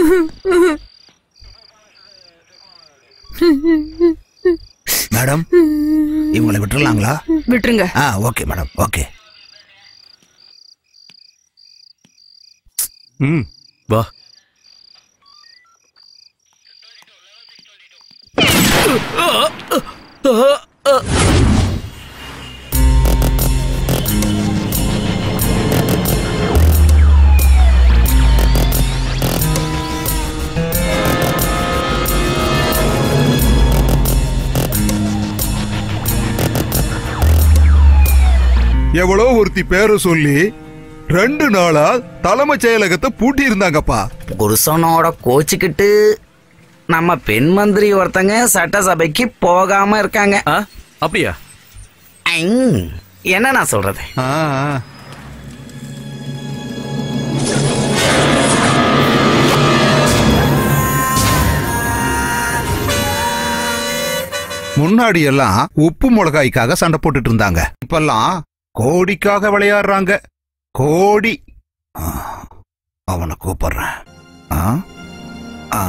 Madam இவங்களை விட்டுறலாங்களா விட்டுருங்க ஆ okay madam okay ம் வா எவ்வளோ ஒருத்தி பேரை சொல்லி ரெண்டு நாளா தலைமைச் செயலகத்தை பூட்டி இருந்தாங்கப்பா புருஷனோட கோச்சுக்கிட்டு நம்ம பெண் மந்திரி ஒருத்தங்க சட்டசபைக்கு போகாம இருக்காங்க ஆ அப்படியா ஐங், என்ன நான் சொல்றது ஆ, ஆ. முன்னாடி எல்லாம் உப்பு மிளகாய்க்காக சண்டை போட்டுட்டு இருந்தாங்க இப்பெல்லாம் கோடிக்காக விளையாடுறாங்க கோடி ஆ, அவனை கூப்பிடுறேன் ஆ? ஆ.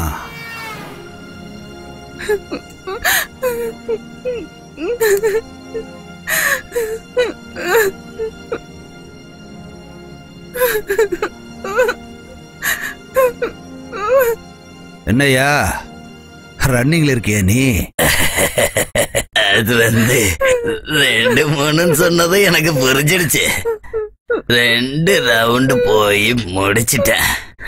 என்னய்யா ரன்னிங்ல இருக்கியா நீ அது வந்து ரெண்டு மூணுன்னு சொன்னது எனக்கு புரிஞ்சிடுச்சு ரெண்டு ரவுண்டு போய் முடிச்சிட்டேன்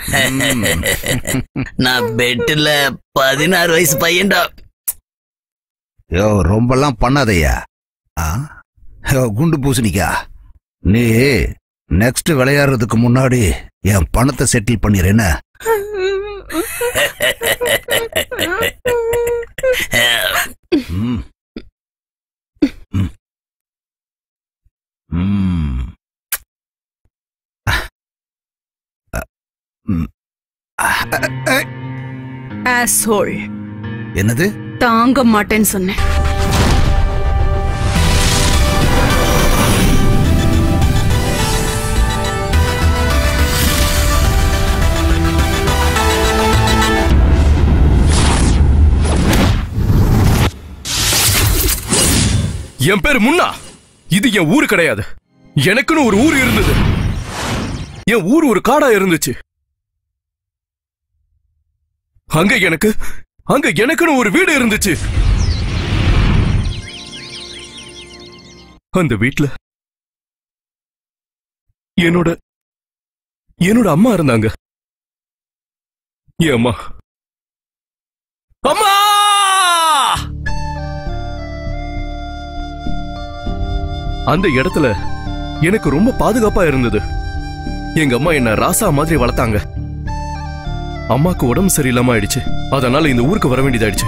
நான் பெட்டுல பதினாறு வயசு பையன்டா யோ ரொம்பலாம் பண்ணாதய்யா ஆ? யோ குண்டு பூசணிக்கா நீ நெக்ஸ்ட் விளையாடுறதுக்கு முன்னாடி என் பணத்தை செட்டில் பண்ணிடுறேன்னு ம். ம். ம். அ, ம். அ, அ, அ. ஆசோல் என்னது தாங்க மாட்டேன்னு சொன்னேன் என் பேர் முன்னா இது என் ஊரு கிடையாது எனக்குன்னு ஒரு ஊர் இருந்தது என் ஊர் ஒரு காடா இருந்துச்சு அங்க எனக்கு அங்க எனக்குன்னு ஒரு வீடு இருந்துச்சு அந்த வீட்ல என்னோட என்னோட அம்மா இருந்தாங்க என் அம்மா அம்மா அந்த இடத்துல எனக்கு ரொம்ப பாதுகாப்பா இருந்தது எங்க அம்மா என்ன ராசா மாதிரி வளர்த்தாங்க அம்மாக்கு உடம்பு சரியில்லாம ஆயிடுச்சு அதனால இந்த ஊருக்கு வர வேண்டியதாயிடுச்சு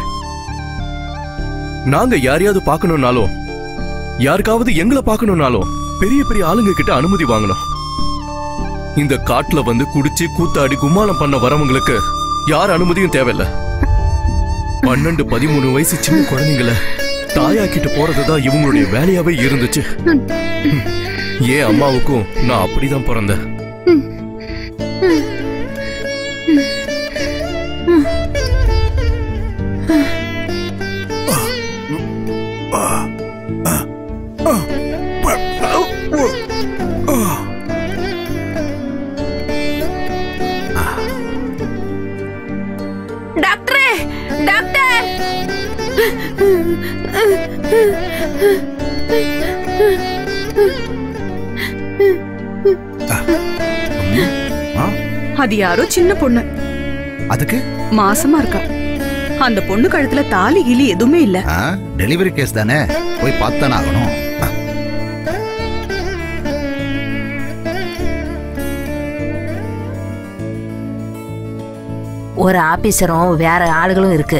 நாங்க யாரையாவது பார்க்கணும்னாலும் யாருக்காவது எங்களை பார்க்கணும்னாலும் பெரிய பெரிய ஆளுங்க கிட்ட அனுமதி வாங்கணும் இந்த காட்டுல வந்து குடிச்சு கூத்தாடி கும்மாளம் பண்ண வரவங்களுக்கு யார் அனுமதியும் தேவையில்ல பன்னெண்டு பதிமூணு வயசு சின்ன குழந்தைங்களை தாயாக்கிட்டு போறதுதான் இவங்களுடைய வேலையாவே இருந்துச்சு ஏன் அம்மாவுக்கும் நான் அப்படிதான் பிறந்தேன் டாக்டரே டாக்டர் ஆ? அது யாரோ சின்ன பொண்ணு அதுக்கு மாசமா இருக்கா அந்த பொண்ணு கழுத்துல தாலி கிலி எதுவுமே இல்ல ஆ, டெலிவரி கேஸ் தானே போய் பார்த்தானே ஆகணும் ஆ. ஒரு ஆபீசரும் வேற ஆளுகளும் இருக்கு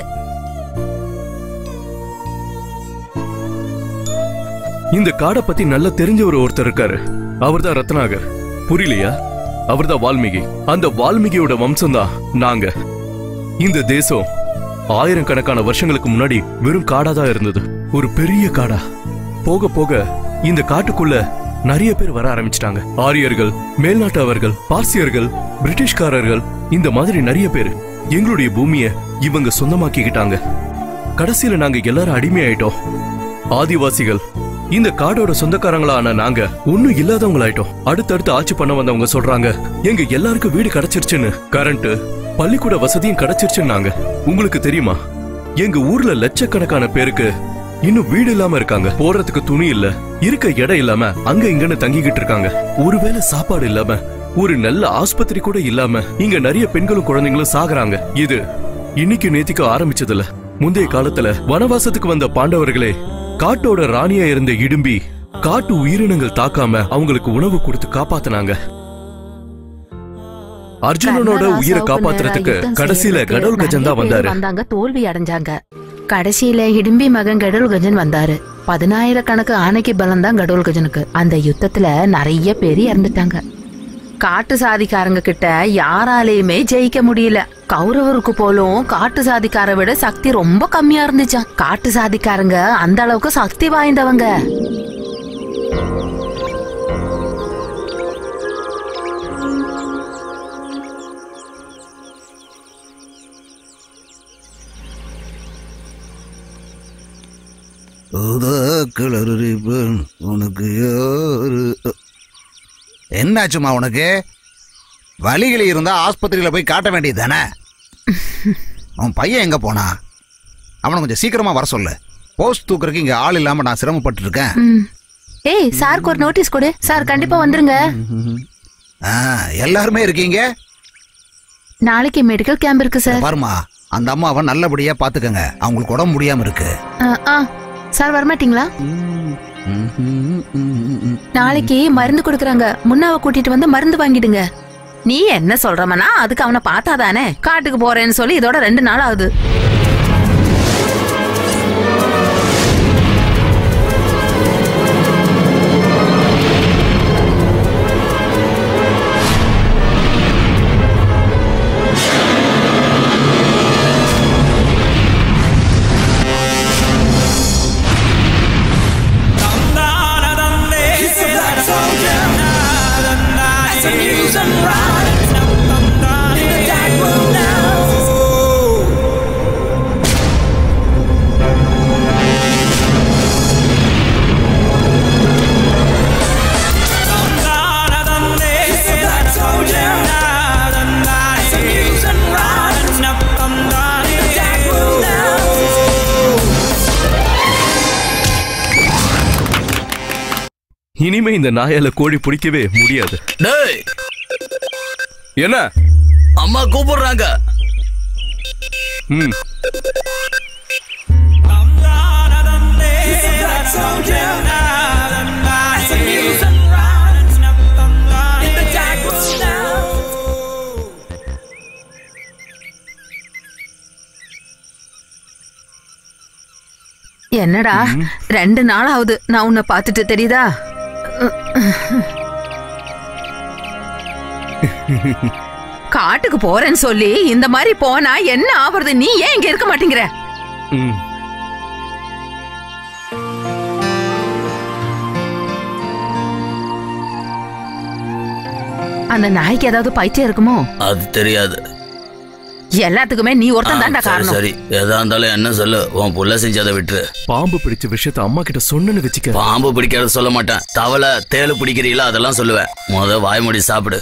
இந்த காடை பத்தி நல்லா தெரிஞ்ச ஒரு ஒருத்தர் இருக்காரு அவர்தான் ரத்னாகர் புரியலையா அவர்தான் வால்மீகி அந்த வால்மீகியோட வம்சம் தான் நாங்க இந்த தேசம் ஆயிரக்கணக்கான வருஷங்களுக்கு முன்னாடி வெறும் காடா தான் இருந்தது ஒரு பெரிய காடா போக போக இந்த காட்டுக்குள்ள நிறைய பேர் வர ஆரம்பிச்சிட்டாங்க ஆரியர்கள் மேல்நாட்டவர்கள் பார்சியர்கள் பிரிட்டிஷ்காரர்கள் இந்த மாதிரி நிறைய பேர் எங்களுடைய பூமிய இவங்க சொந்தமாக்கிக்கிட்டாங்க கடைசியில நாங்க எல்லாரும் அடிமையாயிட்டோம் ஆதிவாசிகள் இந்த காடோட சொந்தக்காரங்களான நாங்க ஒண்ணும் இல்லாதவங்களாயிட்டோம் அடுத்தடுத்து ஆட்சி பண்ண வந்தவங்க சொல்றாங்க எங்க எல்லாருக்கும் வீடு கிடைச்சிருச்சுன்னு கரண்ட் பள்ளிக்கூட வசதியும் கிடைச்சிருச்சுன்னாங்க உங்களுக்கு தெரியுமா எங்க ஊர்ல லட்சக்கணக்கான பேருக்கு இன்னும் வீடு இல்லாம இருக்காங்க போறதுக்கு துணி இல்ல இருக்க இடம் இல்லாம அங்க இங்கன்னு தங்கிக்கிட்டு இருக்காங்க ஒருவேளை சாப்பாடு இல்லாம ஒரு நல்ல ஆஸ்பத்திரி கூட இல்லாம இங்க நிறைய பெண்களும் குழந்தைங்களும் சாகுறாங்க இது இன்னைக்கு நேத்திக்கு ஆரம்பிச்சதுல முந்தைய காலத்துல வனவாசத்துக்கு வந்த பாண்டவர்களே காட்டோட ராணியா இருந்த இடும்பி காட்டு உயிரினங்கள் தாக்காம அவங்களுக்கு உணவு கொடுத்து காப்பாத்துனாங்க அர்ஜுனனோட உயிரை காப்பாத்துறதுக்கு கடைசியில கடவுள் கஜன் தான் வந்தாரு வந்தாங்க தோல்வி அடைஞ்சாங்க கடைசியில இடிம்பி மகன் கடவுள் கஜன் வந்தாரு பதினாயிரக்கணக்கு ஆணைக்கு பலம் தான் கடவுள் கஜனுக்கு அந்த யுத்தத்துல நிறைய பேர் இறந்துட்டாங்க காட்டு சாதிக்காரங்க கிட்ட யாராலையுமே ஜெயிக்க முடியல கௌரவருக்கு போலும் காட்டு சாதிக்கார விட சக்தி ரொம்ப கம்மியா இருந்துச்சாம் காட்டு சாதிக்காரங்க அந்த அளவுக்கு சக்தி வாய்ந்தவங்க ஊதா கலர் ரிப்பன் உனக்கு யாரு என்னாச்சுமா உனக்கு வலிகள் இருந்தா ஆஸ்பத்திரியில போய் காட்ட வேண்டியது தானே உன் பையன் எங்க போனா அவனை கொஞ்சம் சீக்கிரமா வர சொல்லு போஸ்ட் தூக்குறதுக்கு இங்க ஆள் இல்லாம நான் சிரமப்பட்டு இருக்கேன் ம். ஏய் சாருக்கு ஒரு நோட்டீஸ் கொடு சார் கண்டிப்பா வந்துருங்க எல்லாருமே இருக்கீங்க நாளைக்கு மெடிக்கல் கேம்ப் இருக்கு சார் பாருமா அந்த அம்மாவை நல்லபடியா பாத்துக்கங்க அவங்களுக்கு உடம்பு முடியாம இருக்கு ஆ, ஆ சார் வரமாட்டீங்களா நாளைக்கு மருந்து கொடுக்கறாங்க முன்னாவை கூட்டிட்டு வந்து மருந்து வாங்கிடுங்க நீ என்ன சொல்றமனா அதுக்கு அவனை பார்த்தாதானே காட்டுக்கு போறேன்னு சொல்லி இதோட ரெண்டு நாள் ஆகுது இனிமே இந்த நாயால கோழி பிடிக்கவே முடியாது டேய் என்ன அம்மா கூப்பிடுறாங்க ம் என்னடா ரெண்டு நாள் ஆகுது நான் உன்னை பார்த்துட்டு தெரியுதா காட்டுக்கு போறேன்னு சொல்லி இந்த மாதிரி போனா என்ன ஆவறது நீ ஏன் இங்க இருக்க மாட்டேங்கிற ம் அந்த நாய்க்கு ஏதாவது பைத்தியம் இருக்குமோ அது தெரியாது எல்லாத்துக்குமே நீ ஒருத்தன் தான்டா சரி காரணம் சரி எதா இருந்தாலும் என்ன சொல்லு உன் புள்ள செஞ்சதை விட்டுரு பாம்பு பிடிச்ச விஷயத்த அம்மா கிட்ட சொன்னேன்னு வச்சுக்க பாம்பு பிடிக்கிறது சொல்ல மாட்டேன் தவளை தேளு பிடிக்கிறீங்களா அதெல்லாம் சொல்லுவேன் முத வாய்மொழி சாப்பிடு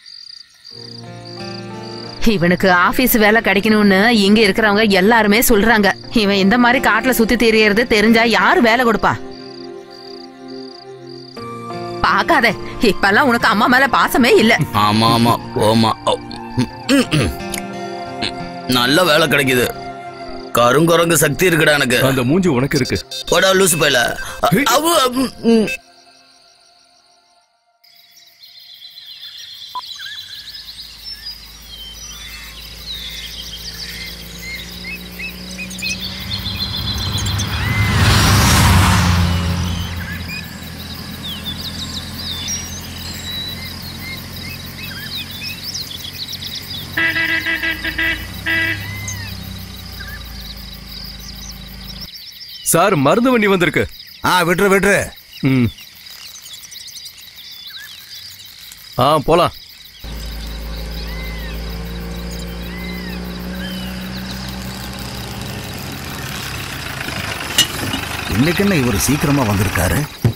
இவனுக்கு ஆபீஸ் வேலை கிடைக்கணும்னு இங்க இருக்கிறவங்க எல்லாருமே சொல்றாங்க இவன் இந்த மாதிரி காட்டுல சுத்தி திரியறது தெரிஞ்சா யாரு வேலை கொடுப்பா பாக்காத இப்பெல்லாம் உனக்கு அம்மா மேல பாசமே இல்ல ஆமா ஆமா ஓமா ஓ, ம், ம், ம். நல்ல வேலை கிடைக்குது கருங்குரங்கு சக்தி இருக்குடா எனக்கு அந்த மூஞ்சி உனக்கு இருக்கு போடா லூசு பையல அ- அவு, அம், ம். சார் மருந்து வண்டி வந்திருக்கு ஆ விட்டுரு விட்டுரு ம் ஆ போலாம் இன்னைக்கு என்ன இவர் சீக்கிரமா வந்திருக்காரு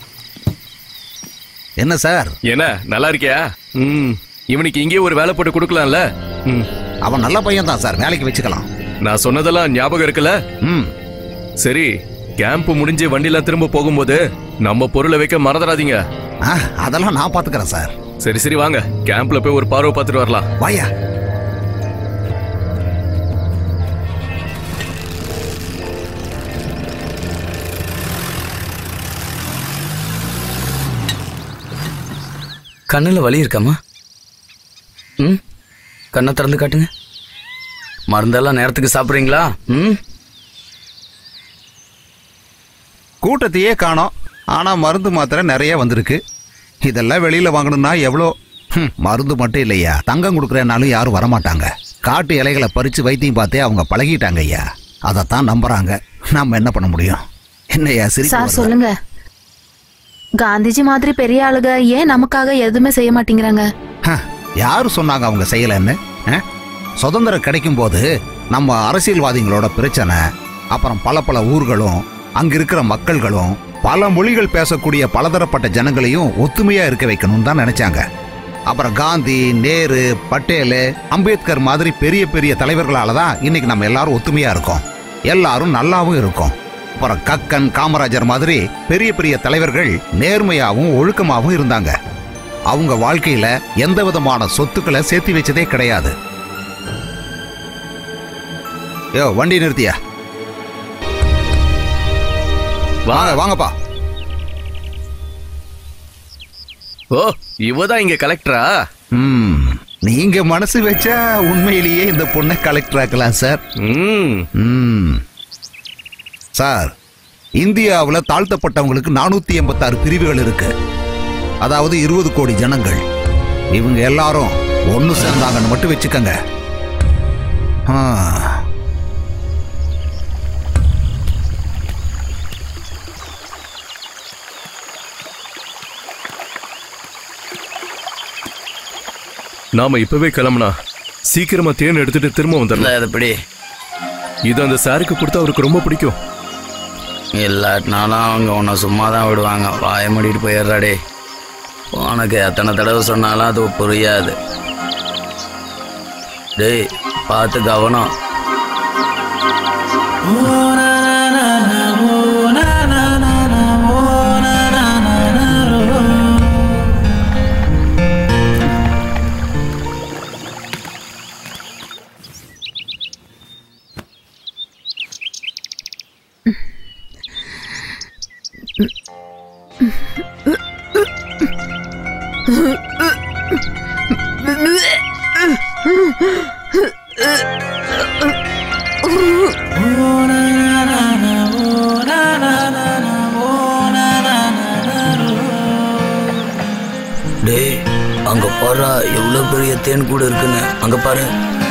என்ன சார் என்ன நல்லா இருக்கியா ம் இவனுக்கு இங்கே ஒரு வேலை போட்டு கொடுக்கலாம்ல ம் அவன் நல்ல பையன் தான் சார் வேலைக்கு வச்சுக்கலாம் நான் சொன்னதெல்லாம் ஞாபகம் இருக்குல்ல ம் சரி கேம்ப் முடிஞ்சு வண்டியில திரும்ப போகும்போது நம்ம பொருளை வைக்க மறந்துடாதீங்க ஆ, அதெல்லாம் நான் பாத்துக்கிறேன் சார் சரி சரி வாங்க கேம்ப்ல போய் ஒரு பார்வை பார்த்துட்டு வரலாம் வாயா கண்ணுல வலி இருக்காமா ம் கண்ணை திறந்து காட்டுங்க மருந்தெல்லாம் நேரத்துக்கு சாப்பிட்றீங்களா ம் கூட்டத்தையே காணோம் ஆனா மருந்து மாத்திரை நிறைய வந்திருக்கு இதெல்லாம் வெளியில வாங்கணும்னா எவ்வளோ ஹம், மருந்து மட்டும் இல்லையா தங்கம் கொடுக்குறனாலும் யாரும் வரமாட்டாங்க காட்டு இலைகளை பறிச்சு வைத்தியம் பார்த்தே அவங்க பழகிட்டாங்க ஐயா அதைத்தான் நம்புறாங்க நாம என்ன பண்ண முடியும் என்னய்யா சிரிப்பு சார் வருதா? சொல்லுங்க காந்திஜி மாதிரி பெரிய ஆளுங்க ஏன் நமக்காக எதுவுமே செய்ய மாட்டேங்கிறாங்க ஹ, யாரு சொன்னாங்க அவங்க செய்யலன்னு அஹ்? சுதந்திரம் கிடைக்கும் போது நம்ம அரசியல்வாதிகளோட பிரச்சனை அப்புறம் பல பல ஊர்களும் அங்க இருக்கிற மக்கள்களும் பல மொழிகள் பேசக்கூடிய பலதரப்பட்ட ஜனங்களையும் ஒத்துமையா இருக்க வைக்கணும்னு தான் நினைச்சாங்க அப்புறம் காந்தி நேரு பட்டேலு அம்பேத்கர் மாதிரி பெரிய பெரிய தலைவர்களால தான் இன்னைக்கு நம்ம எல்லாரும் ஒத்துமையா இருக்கோம் எல்லாரும் நல்லாவும் இருக்கோம் அப்புறம் கக்கன் காமராஜர் மாதிரி பெரிய பெரிய தலைவர்கள் நேர்மையாவும் ஒழுக்கமாவும் இருந்தாங்க அவங்க வாழ்க்கையில எந்த விதமான சொத்துக்களை சேர்த்து வச்சதே கிடையாது யோ வண்டி நிறுத்தியா வாங்க வாங்கப்பா ஓ இவதான் இங்க கலெக்டரா ம் நீங்க மனசு வச்சா உண்மையிலேயே இந்த பொண்ணை கலெக்டர் ஆக்கலாம் சார் ம் ம் சார் இந்தியாவில் தாழ்த்தப்பட்டவங்களுக்கு நானூத்தி எண்பத்தாறு பிரிவுகள் இருக்கு அதாவது இருபது கோடி ஜனங்கள் இவங்க எல்லாரும் ஒன்று சேர்ந்தாங்கன்னு மட்டும் வச்சுக்கோங்க ஆ. நாம இப்பவே கிளம்புனா சீக்கிரமா தேன் எடுத்துட்டு திரும்ப இல்லை வந்துடலாம் அதுபடி இது அந்த சாருக்கு கொடுத்தா அவருக்கு ரொம்ப பிடிக்கும் இல்லாட்டினாலும் அவங்க உன்னை சும்மா தான் விடுவாங்க வாய மூடிட்டு போயிடுறாடே உனக்கு எத்தனை தடவை சொன்னாலும் அது புரியாது டேய் பார்த்து கவனம் டேய் அங்க பாரு எவ்வளவு பெரிய தேன் கூடு இருக்குன்னு அங்க பாரு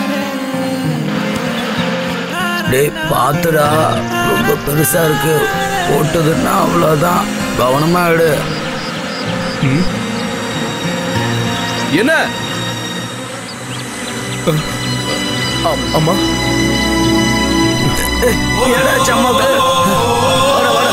டேய் பாத்துடா ரொம்ப பெருசா இருக்கு போட்டதுன்னா அவ்வளவுதான் கவனமா எடு என்ன அ- அம்மா ஏடாச்சு அம்மாவுக்கு வாடா, வாடா.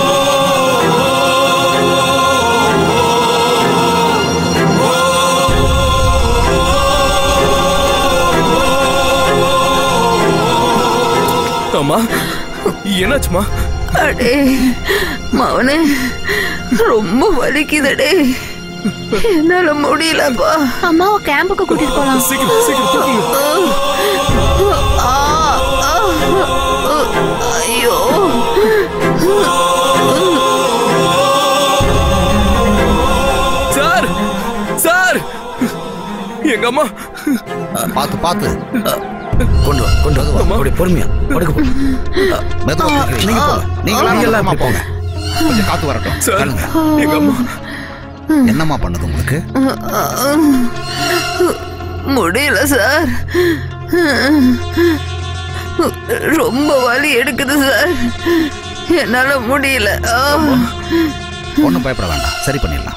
அம்மா என்னாச்சுமா அடே மவனே ரொம்ப வலிக்குதடே என்னால முடியலப்பா அம்மாவை கேம்புக்கு கூட்டிட்டு போலாம் சீக்கிரம் சீக்கிரம் தூக்குங்க. ஆ, ஆ, ஐயோ சார் சார் எங்க அம்மா பார்த்து பார்த்து கொண்டு வா கொண்டு வா அப்படி பொறுமையா படுக்க போ. மெதுவா தூக்கி. நீங்க போங்க நீங்களா நீங்கெல்லாம் எல்லாம் போங்க கொஞ்சம் காத்து வரட்டும் சார் கேளுங்க. எங்க அம்மா என்னம்மா பண்ணுது உங்களுக்கு முடியல சார் ரொம்ப வலி எடுக்குது சார் என்னால முடியல ஆ. ஒன்றும் பயப்பட வேண்டாம் சரி பண்ணிடலாம்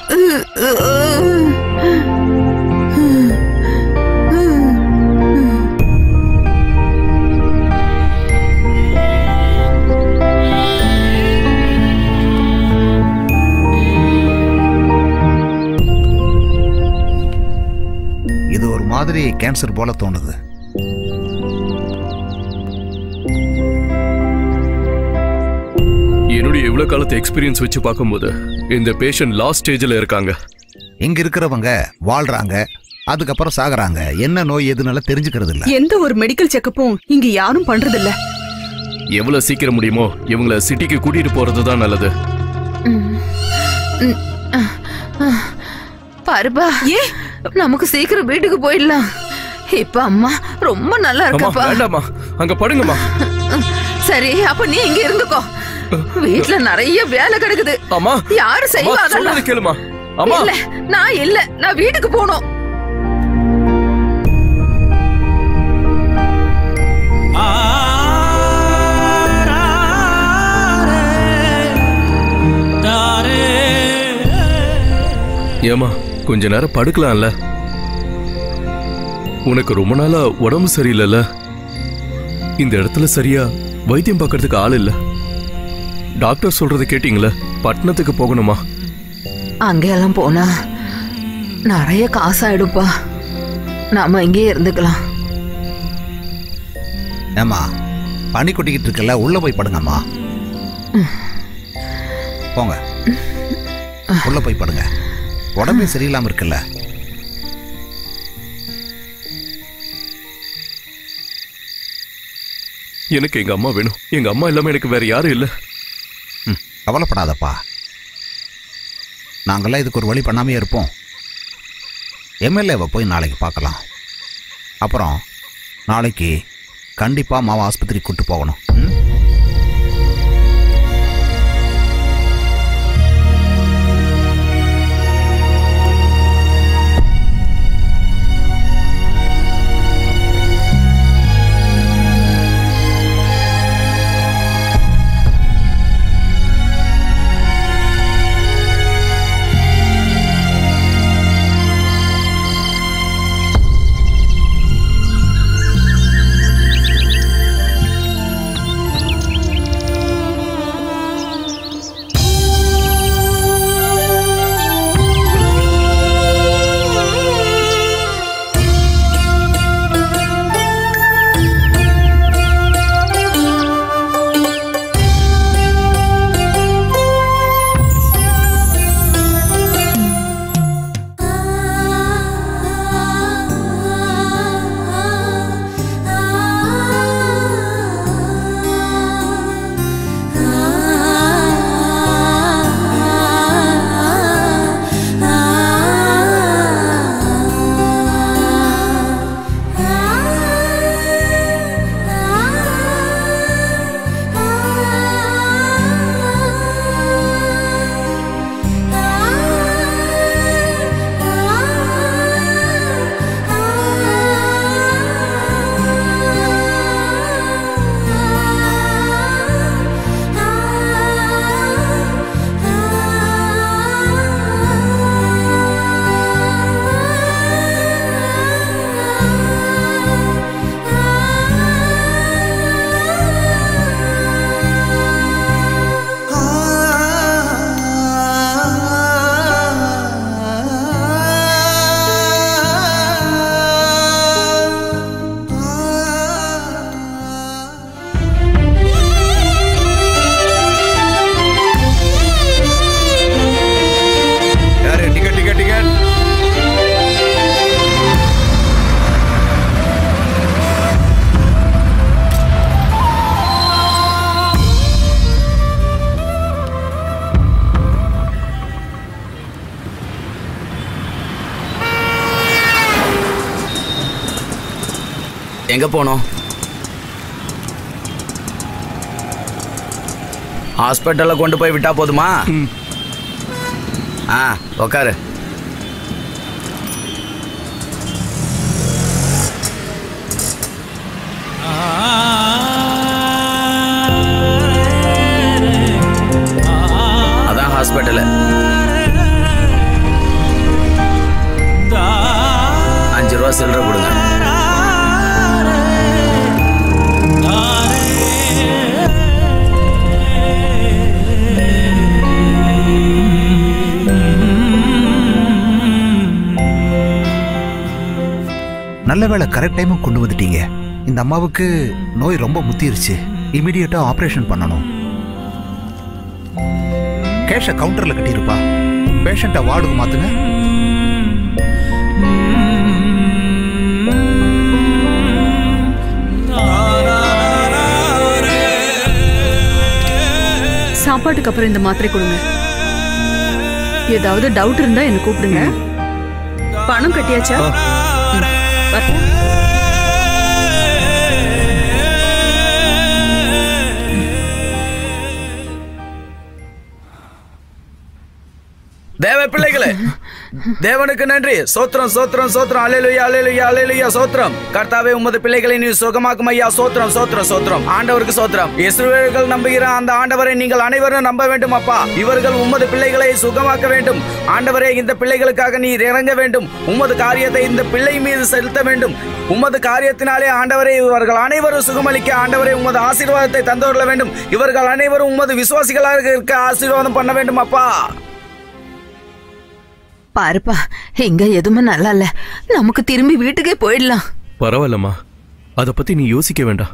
மாதிரி கேன்சர் போல தோணுது என்னுடைய இவ்வளவு காலத்து எக்ஸ்பீரியன்ஸ் வச்சு பார்க்கும்போது இந்த பேஷண்ட் லாஸ்ட் ஸ்டேஜில் இருக்காங்க இங்க இருக்கிறவங்க வாழ்றாங்க அதுக்கப்புறம் சாகுறாங்க என்ன நோய் எதுனால தெரிஞ்சுக்கிறது இல்ல எந்த ஒரு மெடிக்கல் செக்கப்பும் இங்க யாரும் பண்றதில்ல எவ்வளவு சீக்கிரம் முடியுமோ இவங்கள சிட்டிக்கு கூட்டிட்டு போறது தான் நல்லது பாருப்பா ஏ நமக்கு சீக்கிரம் வீட்டுக்கு போயிடலாம் இப்ப அம்மா ரொம்ப நல்லா அம்மா இருக்கப்பா வேண்டாம்மா அங்க படுங்கம்மா சரி அப்ப நீ இங்க இருந்துக்கோ வீட்ல நிறைய வேலை கிடக்குது அம்மா யாரு அம்மா செய்வா சொல்றது அதெல்லாம் கேளுமா அம்மா இல்ல நான் இல்ல நான் வீட்டுக்கு போகணும் ஏமா கொஞ்ச நேரம் படுக்கலாம்ல உனக்கு ரொம்ப நாளா உடம்பு சரியில்லைல்ல இந்த இடத்துல சரியா வைத்தியம் பார்க்கறதுக்கு ஆள் இல்ல டாக்டர் சொல்றதை கேட்டீங்களே பட்டணத்துக்கு போகணுமா அங்கெல்லாம் போனா நிறைய காசாயிடுப்பா நாம இங்கேயே இருந்துக்கலாம் ஏமா பனி கொட்டிக்கிட்டு இருக்கல உள்ள போய் படுங்கம்மா போங்க உள்ள போய் படுங்க உடம்பே சரியில்லாம இருக்குல்ல எனக்கு எங்க அம்மா வேணும் எங்க அம்மா இல்லாம எனக்கு வேற யாரும் இல்ல ம், கவலைப்படாதப்பா நாங்கெல்லாம் இதுக்கு ஒரு வழி பண்ணாமே இருப்போம் எம்எல்ஏவை போய் நாளைக்கு பார்க்கலாம் அப்புறம் நாளைக்கு கண்டிப்பாக மாவா ஆஸ்பத்திரிக்கு கூட்டு போகணும் ம்? யாரு டிக்கெட் டிக்கெட் டிக்கெட் எங்க போனோம் ஹாஸ்பிட்டல்ல கொண்டு போய் விட்டா போதுமா ஆ உக்காரு அதான் ஹாஸ்பிட்டல் அஞ்சு ரூபா சில்லறை கொடுங்க நல்ல வேளை கரெக்ட் டைமுக்கு கொண்டு வந்துட்டீங்க இந்த அம்மாவுக்கு நோய் ரொம்ப முத்திருச்சு இமீடியட்டா ஆபரேஷன் பண்ணணும் கேஷ கவுண்டர்ல கட்டியிருப்பா பேஷண்ட்டை வார்டுக்கு மாத்துங்க சாப்பாட்டுக்கு அப்புறம் இந்த மாத்திரை கொடுங்க ஏதாவது டவுட் இருந்தா என்ன கூப்பிடுங்க பணம் கட்டியாச்சா ம், வரட்டா? தேவ பிள்ளைகளே தேவனுக்கு நன்றி சோத்திரம் சோத்திரம் சோத்திரம் அலையிலுயா அலையிலுயா அலையிலுயா சோத்திரம் கர்த்தாவே உமது பிள்ளைகளை நீ சுகமாக்கும் ஐயா சோத்திரம் சோத்திரம் சோத்திரம் ஆண்டவருக்கு சோத்திரம் இஸ்ரவேலர்கள் நம்புகிற அந்த ஆண்டவரை நீங்கள் அனைவரும் நம்ப வேண்டும் அப்பா இவர்கள் உமது பிள்ளைகளை சுகமாக்க வேண்டும் ஆண்டவரே இந்த பிள்ளைகளுக்காக நீர் இறங்க வேண்டும் உமது காரியத்தை இந்த பிள்ளை மீது செலுத்த வேண்டும் உமது காரியத்தினாலே ஆண்டவரே இவர்கள் அனைவரும் சுகமளிக்க ஆண்டவரே உமது ஆசீர்வாதத்தை தந்துவிட வேண்டும் இவர்கள் அனைவரும் உமது விசுவாசிகளாக இருக்க ஆசீர்வாதம் பண்ண வேண்டும் அப்பா பாருப்பா இங்க எதுவுமே நல்லா இல்ல நமக்கு திரும்பி வீட்டுக்கே போயிடலாம் பரவாயில்லம்மா அதை பத்தி நீ யோசிக்க வேண்டாம்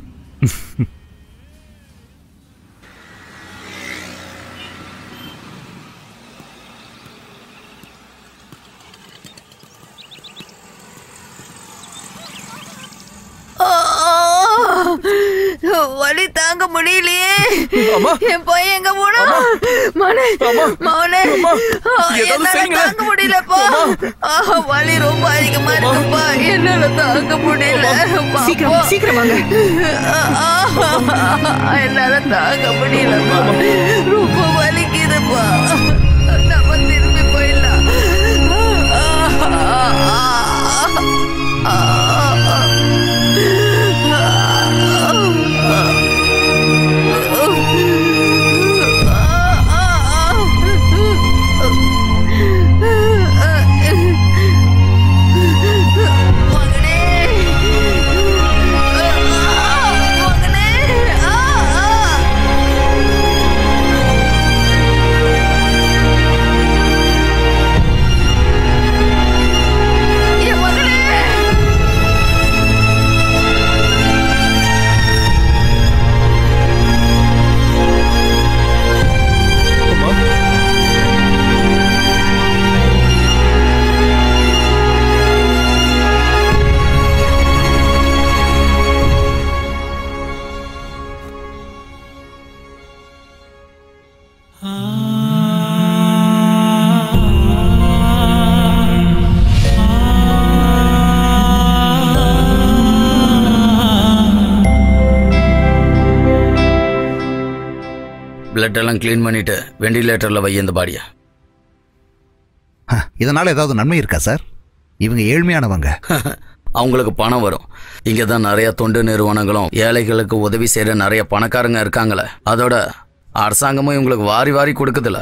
வலி தாங்க முடியலையே அம்மா. என் பையன் எங்க போனா மவனே மவனே ஆ, ஏதாவது என்னால செய்யுங்களேன். தாங்க முடியலப்பா ஆ, வலி ரொம்ப அதிகமா இருக்குப்பா என்னால தாங்க முடியல சீக்கிரம் சீக்கிரம் வாங்க ஆ, என்னால தாங்க முடியலப்பா ரொம்ப வலிக்குதுப்பா நம்ம திரும்பி போயிடலாம் ஆ, ஆ, ஆ. அம்மா பிளட் எல்லாம் க்ளீன் பண்ணிட்டு வெண்டிலேட்டர்ல வை இந்த பாடியை ஹ, இதனால ஏதாவது நன்மை இருக்கா சார் இவங்க ஏழ்மையானவங்க அவங்களுக்கு பணம் வரும் இங்கே தான் நிறைய தொண்டு நிறுவனங்களும் ஏழைகளுக்கு உதவி செய்கிற நிறைய பணக்காரங்க இருக்காங்களே அதோட அரசாங்கமும் இவங்களுக்கு வாரி வாரி கொடுக்குதுல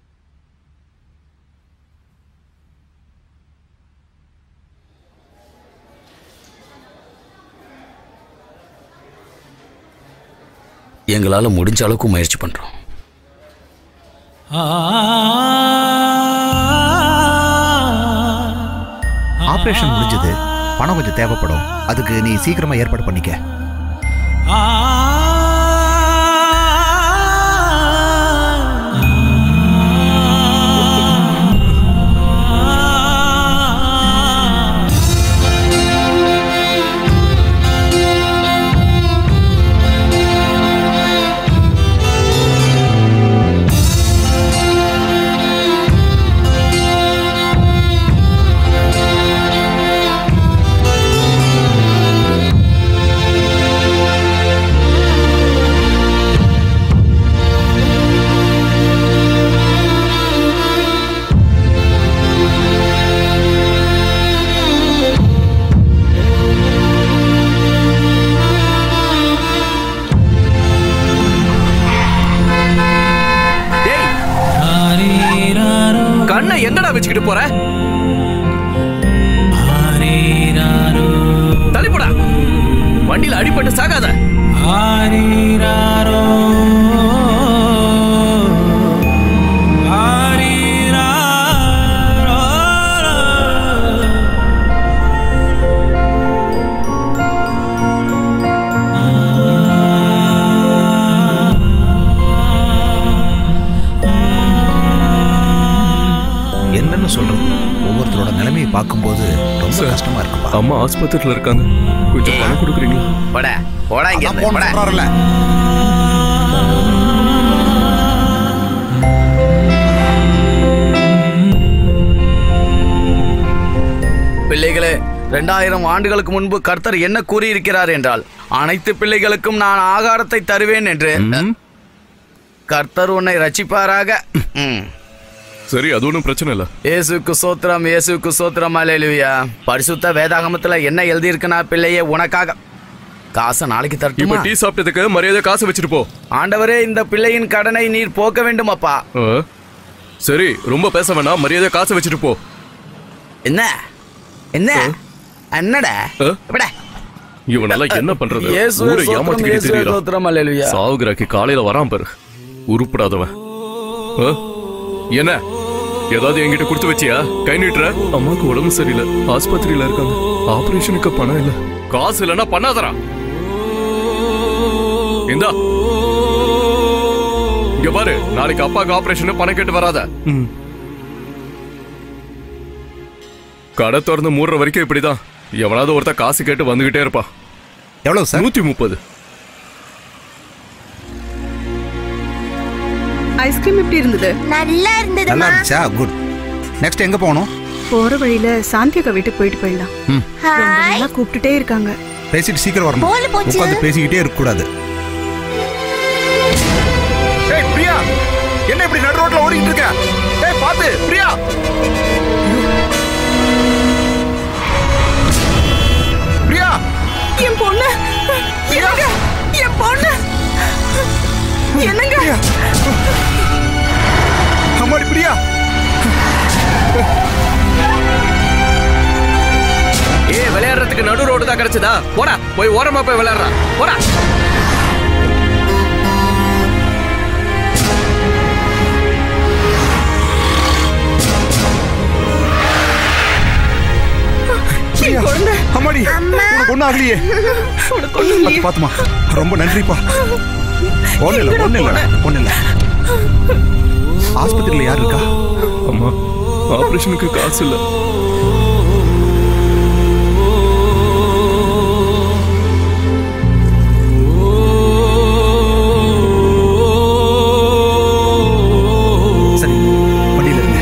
எங்களால் முடிஞ்ச அளவுக்கு முயற்சி பண்ணுறோம் ஆபரேஷன் முடிஞ்சது பணம் கொஞ்சம் தேவைப்படும் அதுக்கு நீ சீக்கிரமா ஏற்பாடு பண்ணிக்க டேய் கண்ணை எங்கடா வச்சுக்கிட்டு போற தள்ளிப்போடா வண்டியில அடிபட்டு சாகாத பார்க்கும்போது ரொம்ப சார். கஷ்டமா இருக்குப்பா அம்மா ஆஸ்பத்திரியில இருக்காங்க கொஞ்சம் பணம் கொடுக்குறீங்களா போடா போடா இங்க அதான் இருந்து, போன போடா. சொல்றாருல்ல. பிள்ளைகளே ரெண்டாயிரம் ஆண்டுகளுக்கு முன்பு கர்த்தர் என்ன கூறியிருக்கிறார் என்றால் அனைத்து பிள்ளைகளுக்கும் நான் ஆகாரத்தை தருவேன் என்று ம், கர்த்தர் உன்னை ரட்சிப்பாராக ம். சரி அது ஒன்றும் பிரச்சனை இல்ல இயேசுக்கு சோத்திரம் இயேசுக்கு சோத்திரம் அலையலுயா பரிசுத்த வேதாகமத்துல என்ன எழுதியிருக்குன்னா பிள்ளையே உனக்காக காசை நாளைக்கு இப்ப தரட்டுமா டீ சாப்பிட்டதுக்கு மரியாதை காசு வச்சுட்டு போ ஆண்டவரே இந்த பிள்ளையின் கடனை நீர் போக்க வேண்டும் அப்பா ஆ? சரி ரொம்ப பேச வேணாம் மரியாதை காசு வச்சுட்டு போ என்ன என்ன என்னடா ஆ? எப்படா இவனால என்ன பண்றது இயேசுவே ஊரை சோத்திரம், ஏமாத்திக்கிட்டு இயேசுவே தெரியறான் சோத்திரம், அல்லேலூயா. சாவுகிறாக்கி காலையில வரான் பாரு உருப்படாதவன் ஆ? என்ன ஏதாவது என்கிட்ட கொடுத்து வச்சியா கை நீட்டுற அம்மாக்கு உடம்பு சரியில்லை ஆஸ்பத்திரியில இருக்காங்க ஆபரேஷனுக்கு பணம் இல்ல காசு இல்லைன்னா பண்ணாதரா இந்தா இங்க பாரு நாளைக்கு அப்பாக்கு ஆபரேஷன் பணம் கேட்டு வராத ம். கடை திறந்து மூடுற வரைக்கும் இப்படிதான் எவனாவது ஒருத்தன் காசு கேட்டு வந்துகிட்டே இருப்பான் எவ்வளவு சார் நூத்தி முப்பது ஐஸ்கிரீம் எப்படி இருந்தது நல்லா நல்லா இருந்ததுமா இருந்துச்சா குட் நெக்ஸ்ட் எங்க போகணும் போற வழியில சாந்தியக்கா வீட்டுக்கு போயிட்டு போயிடலாம் ம் ரொம்ப ஹாய் நாளா கூப்பிட்டுட்டே இருக்காங்க பேசிட்டு சீக்கிரம் வரணும் போல போச்சு. உட்காந்து பேசிக்கிட்டே இருக்க கூடாது ஏய் பிரியா என்ன இப்படி நடு ரோட்ல ஓடிட்டு இருக்க ஏய் பாத்து பிரியா பிரியா என் பொண்ணு என்னங்க என் பொண்ணு என்னங்க அம்மாடி பிரியா ஏ விளையாடுறதுக்கு நடு ரோடு தான் கிடைச்சதா போடா போய் ஓரமா போய் விளையாடுறா போடா என் குழந்தை அம்மாடி உனக்கு ஒண்ணும் ஆகலையே உனக்கு ஒண்ணும் இல்லையே. பாத்து பாத்துமா ரொம்ப நன்றிப்பா ஒண்ணு இல்ல ஒண்ணு இல்ல ஒண்ணு இல்ல ஆஸ்பத்திரியில யார் இருக்கா அம்மா ஆபரேஷனுக்கு காசு இல்ல சரி வண்டியில இருங்க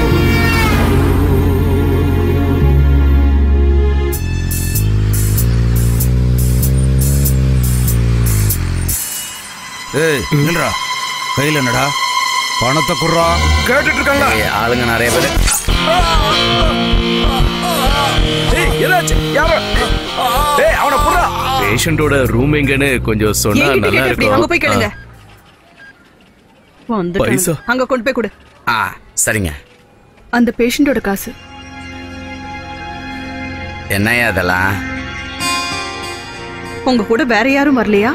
ஏய் நில்றா கையில என்னடா பணத்தை குர்றா கேட்டுட்டு இருக்காங்களா ஏய், ஆளுங்க நிறைய பேர் ஏய் என்னாச்சு யாரோ ஏய் அவனை புடுறா பேஷண்டோட ரூம் எங்கன்னு கொஞ்சம் சொன்னா என்கிட்ட நல்லா கேட்டு எப்படி? அங்க போய் இருக்கும் கேளுங்க வந்துட்டாங்க. பைசா. அங்க கொண்டு போய் கொடு ஆ சரிங்க அந்த பேஷண்டோட காசு என்னையா அதெல்லாம் உங்க கூட வேற யாரும் வரலையா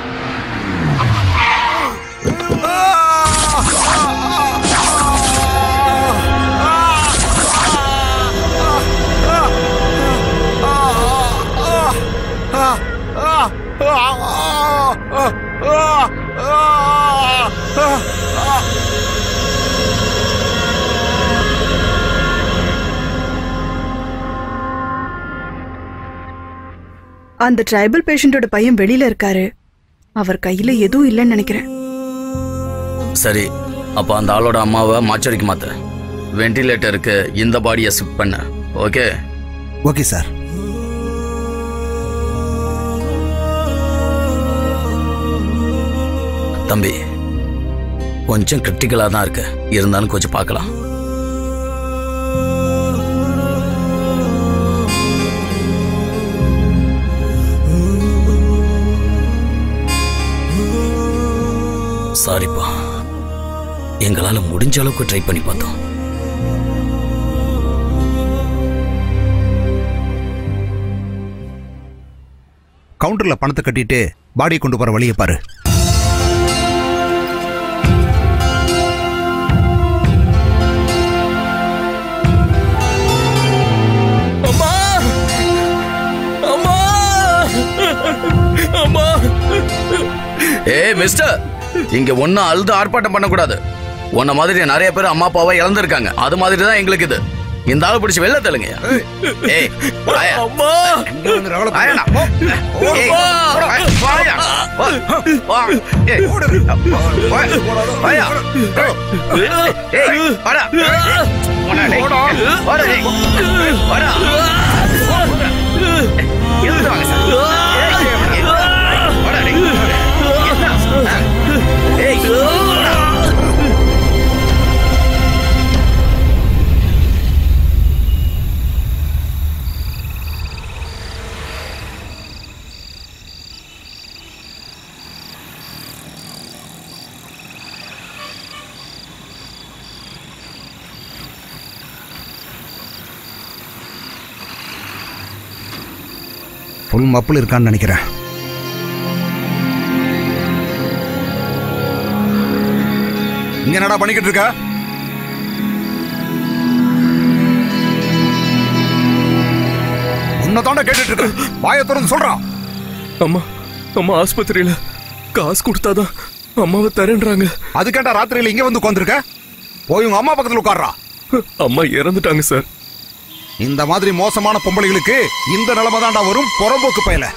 அந்த ட்ரைபல் பேஷண்டோட பையன் வெளியில இருக்காரு அவர் கையில எதுவும் இல்லைன்னு நினைக்கிறேன் சரி அப்போ அந்த ஆளோட அம்மாவை மாச்சடிக்க மாத்த வென்டிலேட்டருக்கு இந்த பாடியை ஷிஃப்ட் பண்ண ஓகே ஓகே சார் தம்பி கொஞ்சம் கிரிட்டிக்கலாக தான் இருக்கு இருந்தாலும் கொஞ்சம் பார்க்கலாம் சாரிப்பா எங்களால் முடிஞ்ச அளவுக்கு ட்ரை பண்ணி பார்த்தோம் கவுண்டர்ல பணத்தை கட்டிட்டு பாடியை கொண்டு போற வழியை பாரு அம்மா அம்மா அம்மா ஏய் மிஸ்டர் இங்க ஒன்னும் அழுது ஆர்ப்பாட்டம் பண்ணக்கூடாது உன்ன மாதிரி நிறைய பேர் அம்மா அப்பாவை இழந்திருக்காங்க அது மாதிரி தான் எங்களுக்கு இது இந்த ஆளு பிடிச்சு வெளில தள்ளுங்க ஏய் வாயா. அம்மா இங்க வந்து ரகலை பண்ணு. வாயாடா, போ. ஏய், போடா, வாயா, வாயா. வா, வா. ஏய், வாயா, வாயா. ஏய், வாடா. போடா, டேய். வாடா, டேய். வாடா. எழுந்து வாங்க சார். ஏய், வாடா, டேய். என்ன? ஏய், போடா. ஃபுல் மப்பிள் இருக்கான்னு நினைக்கிறேன் இங்க என்னடா பண்ணிக்கிட்டு இருக்க உன்னை தாண்டா கேட்டுட்டு இருக்க வாயை திறந்து சொல்றான் அம்மா அம்மா ஆஸ்பத்திரியில காசு கொடுத்தாதான் அம்மாவை தரேன்றாங்க அதுக்கேண்டா ராத்திரியில இங்க வந்து உட்காந்துருக்க போய் உங்க அம்மா பக்கத்துல உட்கார்றா அம்மா இறந்துட்டாங்க சார் இந்த மாதிரி மோசமான பொம்பளைகளுக்கு இந்த நிலைமை தாண்டா வரும் புறம்போக்கு பயல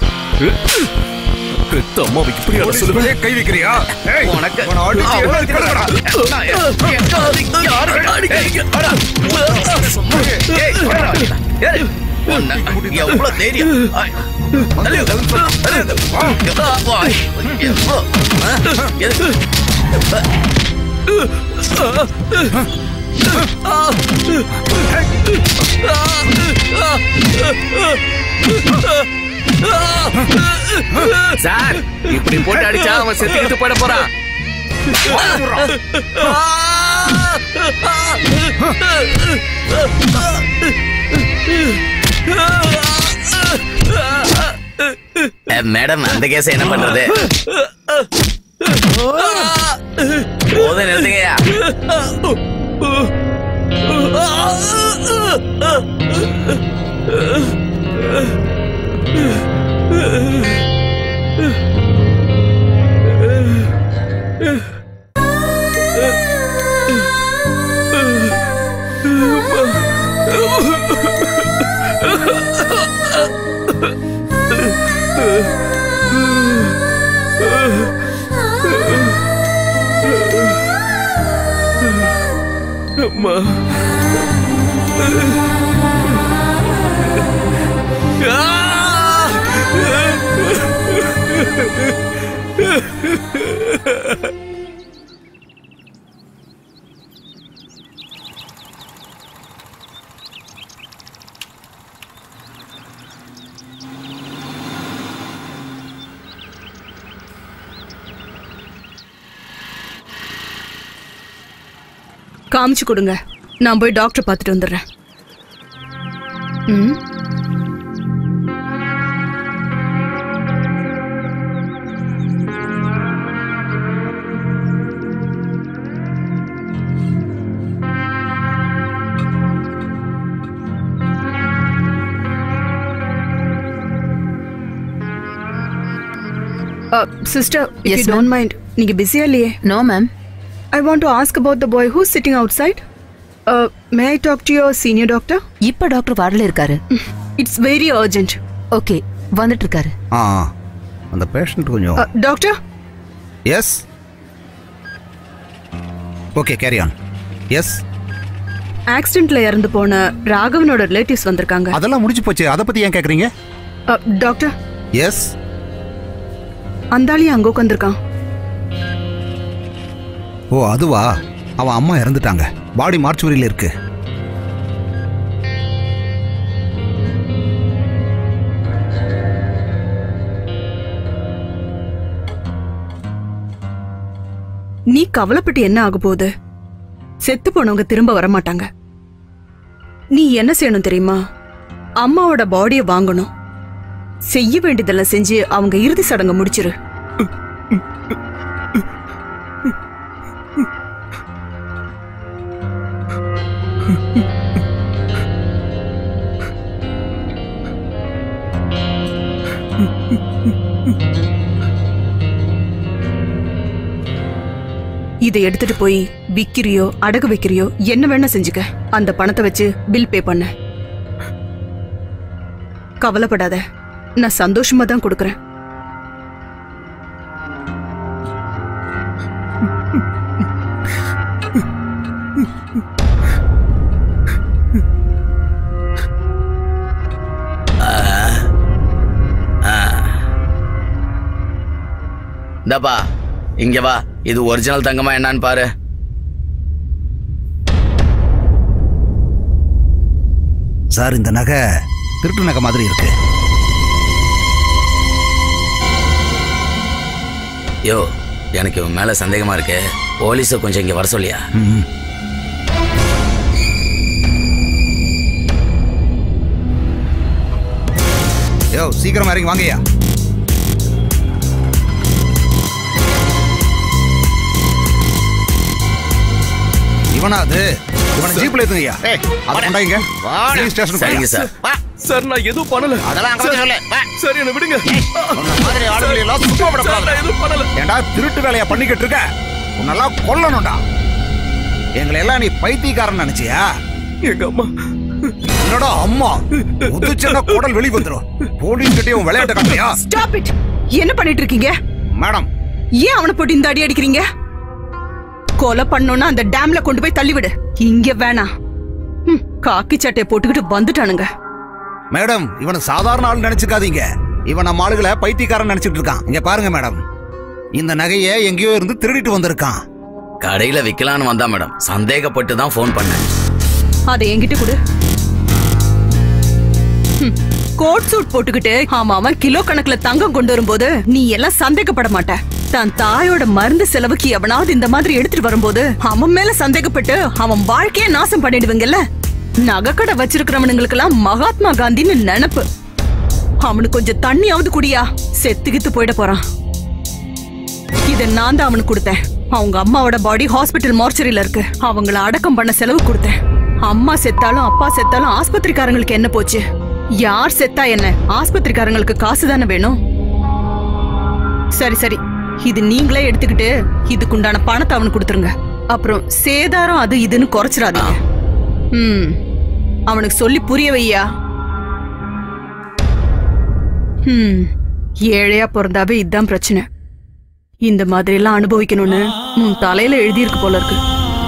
பெத்த அம்மாவை இப்படி அட சொல்லுவேன் போலீஸ் கை வைக்கிறியா ஏய், உனக்கு உன்னை அடிச்சு அவ்வளவு எவ்வளவு கிடக்குடா? நான் எ- யாரு அடிக்காதீங்க. வாடா. ஏய், வாடா. ஏய், உன்னை எவ்வளவு தைரியம் ஆய். தள்ளு, தள்ளு. ஆ, வா. எவ்வளவு? ஆ, எது? சார் இப்படி போட்டு அடிச்சா அவன் செத்துக்கிட்டு போயிட போறான் மேடம் அந்த கேஸ் என்ன பண்றது போதும் நிறுத்துங்கய்யா அம்மா காமிச்சு கொடுங்க நான் போய் டாக்டர் பார்த்துட்டு வந்துடுறேன் ம் sister Yes, if ma'am. Don't mind நீங்க பிஸியா இல்லையே no ma'am I want to ask about the boy who sitting outside may I talk to your senior doctor இப்ப டாக்டர் வரல இருக்காரு இட்ஸ் வெரி அர்ஜென்ட் ஓகே வந்துட்டு இருக்காரு ஆ அந்த patient கொஞ்சம் doctor yes okay carry on yes ஆக்சிடென்ட்ல இறந்து போன ராகவனோட ரிலேட்டிவ்ஸ் வந்திருக்காங்க அதெல்லாம் முடிஞ்சு போச்சு அதை பத்தி ஏன் கேக்குறீங்க Uh, டாக்டர் எஸ் அந்தாளியும் அங்க உட்காந்துருக்கான் ஓ அதுவா அவன் அம்மா இறந்துட்டாங்க பாடி மார்ச்சுவரியில் இருக்கு நீ கவலைப்பட்டு என்ன ஆக போகுது செத்து போனவங்க திரும்ப வர மாட்டாங்க நீ என்ன செய்யணும் தெரியுமா அம்மாவோட பாடியை வாங்கணும் செய்ய வேண்டியதெல்லாம் செஞ்சு அவங்க இறுதி சடங்கு முடிச்சிரு இதை எடுத்துட்டு போய் விக்கிறியோ அடகு வைக்கிறியோ என்ன வேணா செஞ்சுக்க அந்த பணத்தை வச்சு பில் பே பண்ண கவலைப்படாத நான் சந்தோஷமா தான் கொடுக்கறேன் இந்தாப்பா இங்க வா இது ஒரிஜினல் தங்கமா என்னன்னு பாரு சார் இந்த நகை திருட்டு நகை மாதிரி இருக்கு யோ எனக்கு இவன் மேல சந்தேகமா இருக்கு போலீஸை கொஞ்சம் இங்க வர சொல்லியா ம். யோ சீக்கிரமா இறங்கி வாங்கய்யா இவனா அது இவனை ஜீப்ல ஏத்துங்கய்யா அதை கொண்டாங்க போலீஸ் ஸ்டேஷனுக்கு சரிங்க சார் சார் நான் எதுவும் பண்ணல அதெல்லாம் அங்க வந்து சொல்லு. வா. சார் என்ன விடுங்க உன்னை மாதிரி ஆளுங்களை எல்லாம் சும்மா சார், விடக்கூடாது. நான் எதுவும் பண்ணல ஏண்டா திருட்டு வேலையா பண்ணிக்கிட்டு இருக்க உன்னெல்லாம் கொல்லணும்டா எங்களை எல்லாம் நீ பைத்தியக்காரன் நினைச்சியா எங்க அம்மா என்னோட அம்மா உதிச்சனா குடல் வெளி வந்துரும் போலீஸ் கிட்டயும் விளையாட்டு காட்டியா ஸ்டாப் இட் என்ன பண்ணிட்டு இருக்கீங்க மேடம் ஏன் அவனை போட்டு இந்த அடி அடிக்கிறீங்க கொலை பண்ணோம்னா அந்த டேம்ல கொண்டு போய் தள்ளிவிடு இங்க வேணாம் ம், காக்கி சட்டையை போட்டுக்கிட்டு வந்துட்டானுங்க மேடம் இவனை சாதாரண ஆள் நினைச்சுக்காதீங்க இவன் நம்ம ஆளுகளை பைத்தியக்காரன் நினைச்சிட்டு இருக்கான் இங்க பாருங்க மேடம் இந்த நகையை எங்கேயோ இருந்து திருடிட்டு வந்திருக்கான் கடையில விக்கலான்னு வந்தா மேடம் சந்தேகப்பட்டு தான் ஃபோன் பண்ணேன் அதை என்கிட்ட கொடு ம், கோட் சூட் போட்டுக்கிட்டு ஆமா அவன் கிலோ கணக்குல தங்கம் கொண்டு வரும்போது நீ எல்லாம் சந்தேகப்பட மாட்ட தன் தாயோட மருந்து செலவுக்கு எவனாவது இந்த மாதிரி எடுத்துட்டு வரும்போது அவன் மேல சந்தேகப்பட்டு அவன் வாழ்க்கைய நாசம் பண்ணிடுவீங்கல்ல நகைக்கடை வச்சிருக்கிறவனுங்களுக்கெல்லாம் மகாத்மா காந்தின்னு நினப்பு அவனுக்கு கொஞ்சம் தண்ணியாவது குடியா செத்துக்கித்து போயிட போறான் இத நான் தான் அவனுக்கு கொடுத்தேன் அவங்க அம்மாவோட பாடி ஹாஸ்பிட்டல் மார்ச்சரியில இருக்கு அவங்கள அடக்கம் பண்ண செலவு கொடுத்தேன் அம்மா செத்தாலும் அப்பா செத்தாலும் ஆஸ்பத்திரிக்காரங்களுக்கு என்ன போச்சு யார் செத்தா என்ன ஆஸ்பத்திரிக்காரங்களுக்கு காசு தானே வேணும் சரி சரி இது நீங்களே எடுத்துக்கிட்டு இதுக்குண்டான பணத்தை அவனுக்கு கொடுத்துருங்க அப்புறம் சேதாரம் அது இதுன்னு குறைச்சிடாதீங்க ம் அவனுக்கு சொல்லி புரிய வையா ம் ஏழையா பிறந்தாவே இதுதான் பிரச்சனை இந்த மாதிரி எல்லாம் அனுபவிக்கணும்னு உன் தலையில எழுதியிருக்கு போல இருக்கு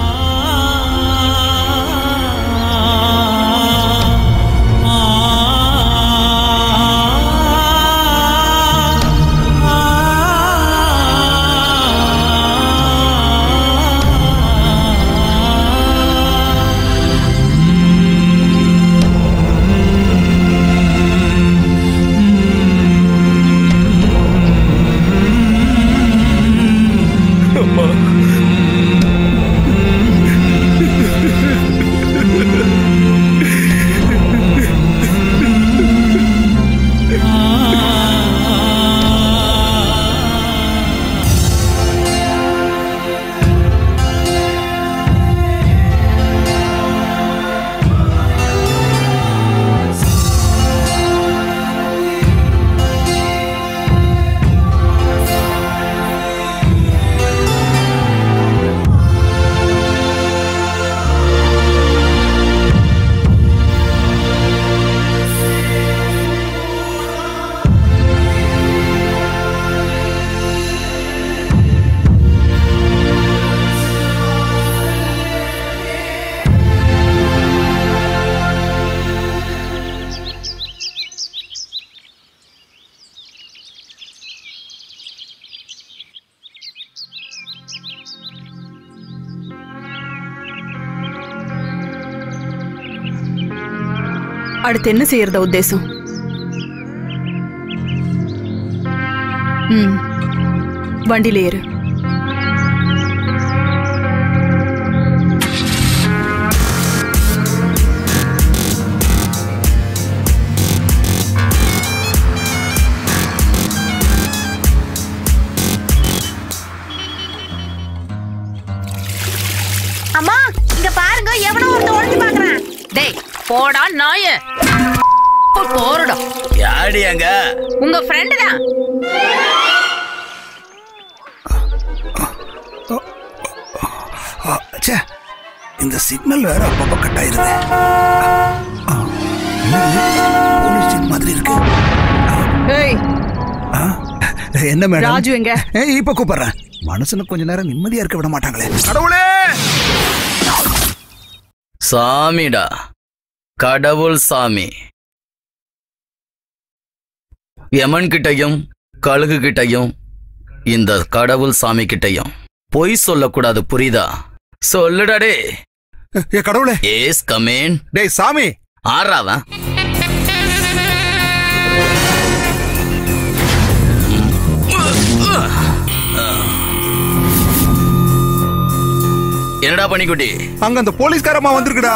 அம்மா அடுத்து என்ன செய்யறதா உத்தேசம் ம் வண்டியில ஏறு அம்மா இங்க பாருங்க எவனோ ஒருத்த ஒளிஞ்சு பாக்குறான் டேய் போடா நாய போறடா யாடி அங்க உங்க ஃப்ரெண்டு தான் இந்த சிக்னல் வேற அப்பப்ப கட் ஆயிருது ஆ, என்னது? போலீஸ் ஜீப் மாதிரி இருக்கு ஏய் ஆ, என்ன மேடம் ராஜு எங்க ஏய், இப்ப கூப்பிடுறேன் மனுஷனுக்கு கொஞ்ச நேரம் நிம்மதியா இருக்க விட மாட்டாங்களே கடவுளே சாமிடா கடவுள் சாமி யமன் கிட்டையும் கழுகு கிட்டையும் இந்த கடவுள் சாமி கிட்டையும் பொய் சொல்லக்கூடாது புரியுதா சொல்லுடா டே ஏ கடவுளே ஏஸ் கமேன் டேய் சாமி ஆறாவன் என்னடா பண்ணிக்குட்டி அங்க அந்த போலீஸ்காரமா வந்திருக்குடா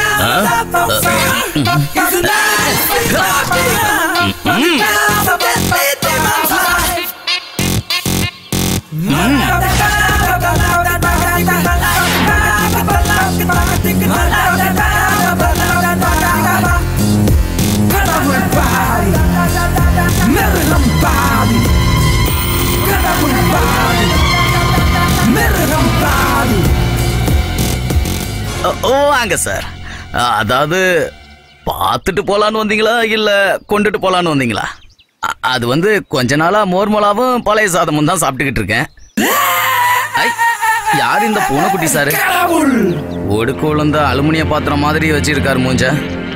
ஓ- ஓ வாங்க சார் அ, அதாவது பார்த்துட்டு போலான்னு வந்தீங்களா இல்ல கொண்டுட்டு போலான்னு வந்தீங்களா அ- அது வந்து கொஞ்ச நாளா மோர் மொளாவும் பழைய சாதமும் தான் சாப்பிட்டுக்கிட்டு இருக்கேன் ஐ, யார் இந்த பூனைக்குட்டி சார் ஒடுக்கு விழுந்த அலுமினிய பாத்திரம் மாதிரி வச்சிருக்காரு மூஞ்ச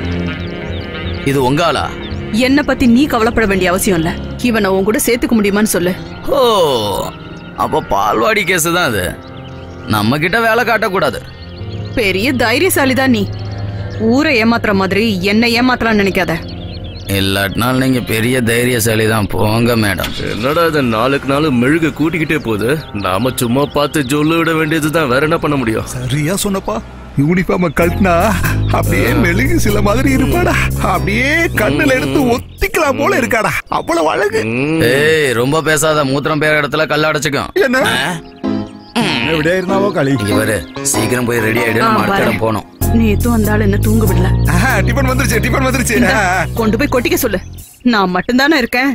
இது உங்க ஆளா என்ன பத்தி நீ கவலைப்பட வேண்டிய அவசியம் இல்ல இவனை உன் கூட சேர்த்துக்க முடியுமான்னு சொல்லு ஓ அப்ப பால்வாடி கேஸ் தான் அது நம்ம கிட்ட வேலை காட்டக்கூடாது பெரிய தைரியசாலி தான் நீ ஊரை ஏமாத்துற மாதிரி என்ன ஏமாத்தலாம்னு நினைக்காத இல்லாட்டினால் நீங்க பெரிய தைரியசாலி தான் போங்க மேடம் என்னடா இது நாளுக்கு நாள் மெழுகு கூட்டிக்கிட்டே போகுது நாம சும்மா பார்த்து ஜொல்லு விட வேண்டியதுதான் வேற என்ன பண்ண முடியும் சரியா சொன்னப்பா யூனிஃபார்ம கழட்டினா அப்படியே மெழுகு சில மாதிரி இருப்பாடா அப்படியே கண்ணுல எடுத்து ஒத்திக்கலாம் போல இருக்காடா அவ்வளவு அழகு ம், ஏய் ரொம்ப பேசாத மூத்திரம் பேர இடத்துல கல்ல அடைச்சுக்கும் என்ன എവിടെ ഇരുന്നാവോ കളി இங்க பாரு சீக்கிரம் போய் ரெடி ஆயிடு ஆ, நம்ம அடுத்த வரேன். இடம் போனோம் நேத்தும் அந்த ஆள் என்ன தூங்க விடல ஆஹா, டிபன் வந்துருச்சு டிபன் வந்துருச்சு இந்தா, ஆ. கொண்டு போய் கொட்டிக்க சொல்லு நான் மட்டும்தானே இருக்கேன்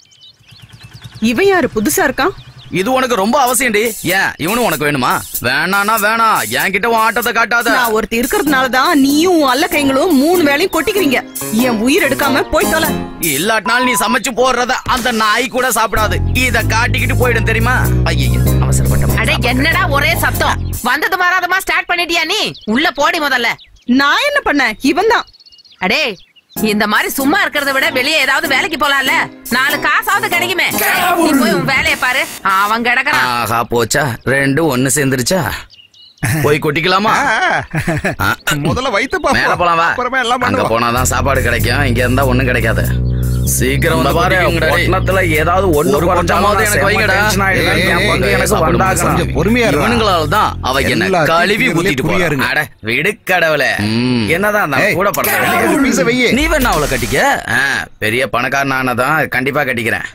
இவன் யாரு புதுசா இருக்கான் இது உனக்கு ரொம்ப அவசியம்டி ஏன் இவனும் உனக்கு வேணுமா வேணானா வேணாம் என்கிட்ட உன் ஆட்டத்தை காட்டாத நான் ஒருத்தி இருக்கிறதுனால தான் நீயும் உன் அல்ல கைங்களும் மூணு வேளையும் கொட்டிக்கிறீங்க என் உயிர் எடுக்காம போய் தொலை இல்லாட்டினால் நீ சமைச்சு போடுறத அந்த நாய் கூட சாப்பிடாது இத காட்டிக்கிட்டு போயிடும் தெரியுமா ஐயோ அவசரப்பட்ட அடே என்னடா ஒரே சத்தம் வந்தது வராதமா ஸ்டார்ட் பண்ணிட்டியா நீ உள்ள போடி முதல்ல நான் என்ன பண்ணேன் இவன் தான் அடே இந்த மாதிரி சும்மா இருக்கிறத விட வெளியே ஏதாவது வேலைக்கு போலாம்ல நாலு காசாவது கிடைக்குமே நீ போய் உன் வேலையை பாரு அவன் கிடக்குறான் ஆஹா போச்சா ரெண்டும் ஒண்ணு சேர்ந்துருச்சா போய் கொட்டிக்கலாமா ஆ. ஆ. முதல்ல வைத்து மேல போலாம் வா அப்புறமா எல்லாம் அங்க பண்ணுவோம் போனாதான் சாப்பாடு கிடைக்கும் இங்க இருந்தா ஒண்ணும் கிடைக்காது சீக்கிரம் வந்து பாரு, கொட்டிக்கோங்கடா டேய். பொட்டணத்துல ஏதாவது ஒண்ணு ஒரு குறைஞ்சாலும் கொட்டமாவது எனக்கு செம்ம வைங்கடா. tension ஆயிடுது. ஏய், என் பங்கு ஏய், எனக்கு சாப்பிடுமா, வந்தாகணும். கொஞ்சம் பொறுமையா இருடா. இவனுங்களால தான் அவ என்ன எல்லாத்தையும் கழுவி இதுலயே ஊத்திட்டு குறியா போறா. இருங்க. அட விடு கடவுளே என்னதான் நான் ஏய், கூட பண்றேன் ஒரு piece அ வையி. நீ வேணா அவளை கட்டிக்க ஆ, பெரிய பணக்காரன் ஆனதான் கண்டிப்பா கட்டிக்கிறேன்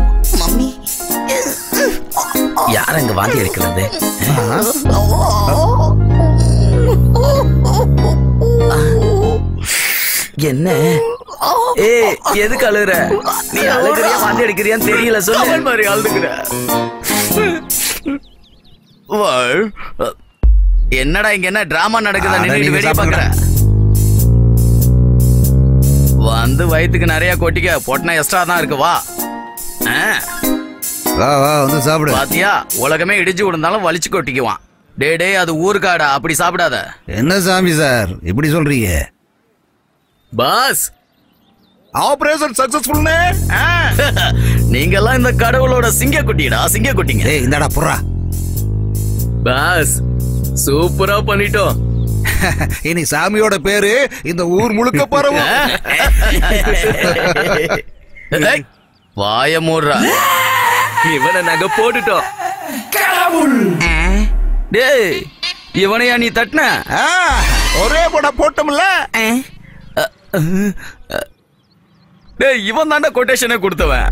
யார் அங்க வாந்தி எடுக்கிறது என்ன ஏ எதுக்கு அழுகுற நீ அழுகுறியா வாந்தி எடுக்கிறியான்னு தெரியல சொல்லு மாதிரி அழுகுற வாழ். என்னடா இங்க என்ன டிராமா நடக்குதா அட, நின்னுட்டு நீங்க வெளிய சாப்பிடுங்கடா. பாக்குற வந்து வயித்துக்கு நிறைய கொட்டிக்க பொட்டினா எக்ஸ்ட்ரா தான் இருக்கு வா ஆ, வா வா வந்து சாப்பிடு பாத்தியா உலகமே இடிச்சு விழுந்தாலும் வலிச்சு கொட்டிக்குவான் டே டேய் அது ஊருக்காடா அப்படி சாப்பிடாத என்ன சாமி சார் இப்படி சொல்றீங்க பாஸ் ஆபரேஷன் சக்சஸ்ஃபுல்னே நீங்க எல்லாம் இந்த கடவுளோட சிங்க குட்டிடா சிங்க குட்டிங்க ஏய் இந்தாடா புறா பாஸ் சூப்பரா பண்ணிட்டோம் இனி சாமியோட பேரு இந்த ஊர் முழுக்க பரவும் ஏய், வாய மூடுறா இவனை நாங்க போட்டுட்டோம் டேய் இவனையா நீ தட்டின ஆ, ஒரே போட போட்டோம்ல டேய் இவன் தாண்டா கொட்டேஷனை கொடுத்தவன்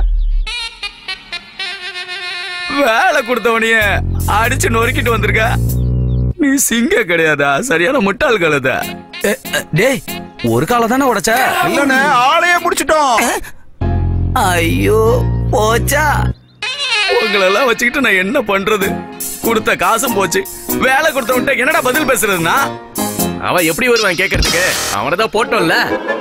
வேலை கொடுத்தவனைய அடிச்சு நொறுக்கிட்டு வந்திருக்க நீ சிங்க கிடையாதா சரியான முட்டாள் கழுத டேய் ஒரு கால தானே உடைச்ச இல்லன்னு ஆளையே முடிச்சிட்டோம் ஐயோ போச்சா உங்களெல்லாம் வச்சுக்கிட்டு நான் என்ன பண்றது கொடுத்த காசும் போச்சு வேலை கொடுத்தவன்ட்ட என்னடா பதில் பேசுறதுன்னா அவன் எப்படி வருவான் கேக்குறதுக்கு அவனை தான் போட்டோம்ல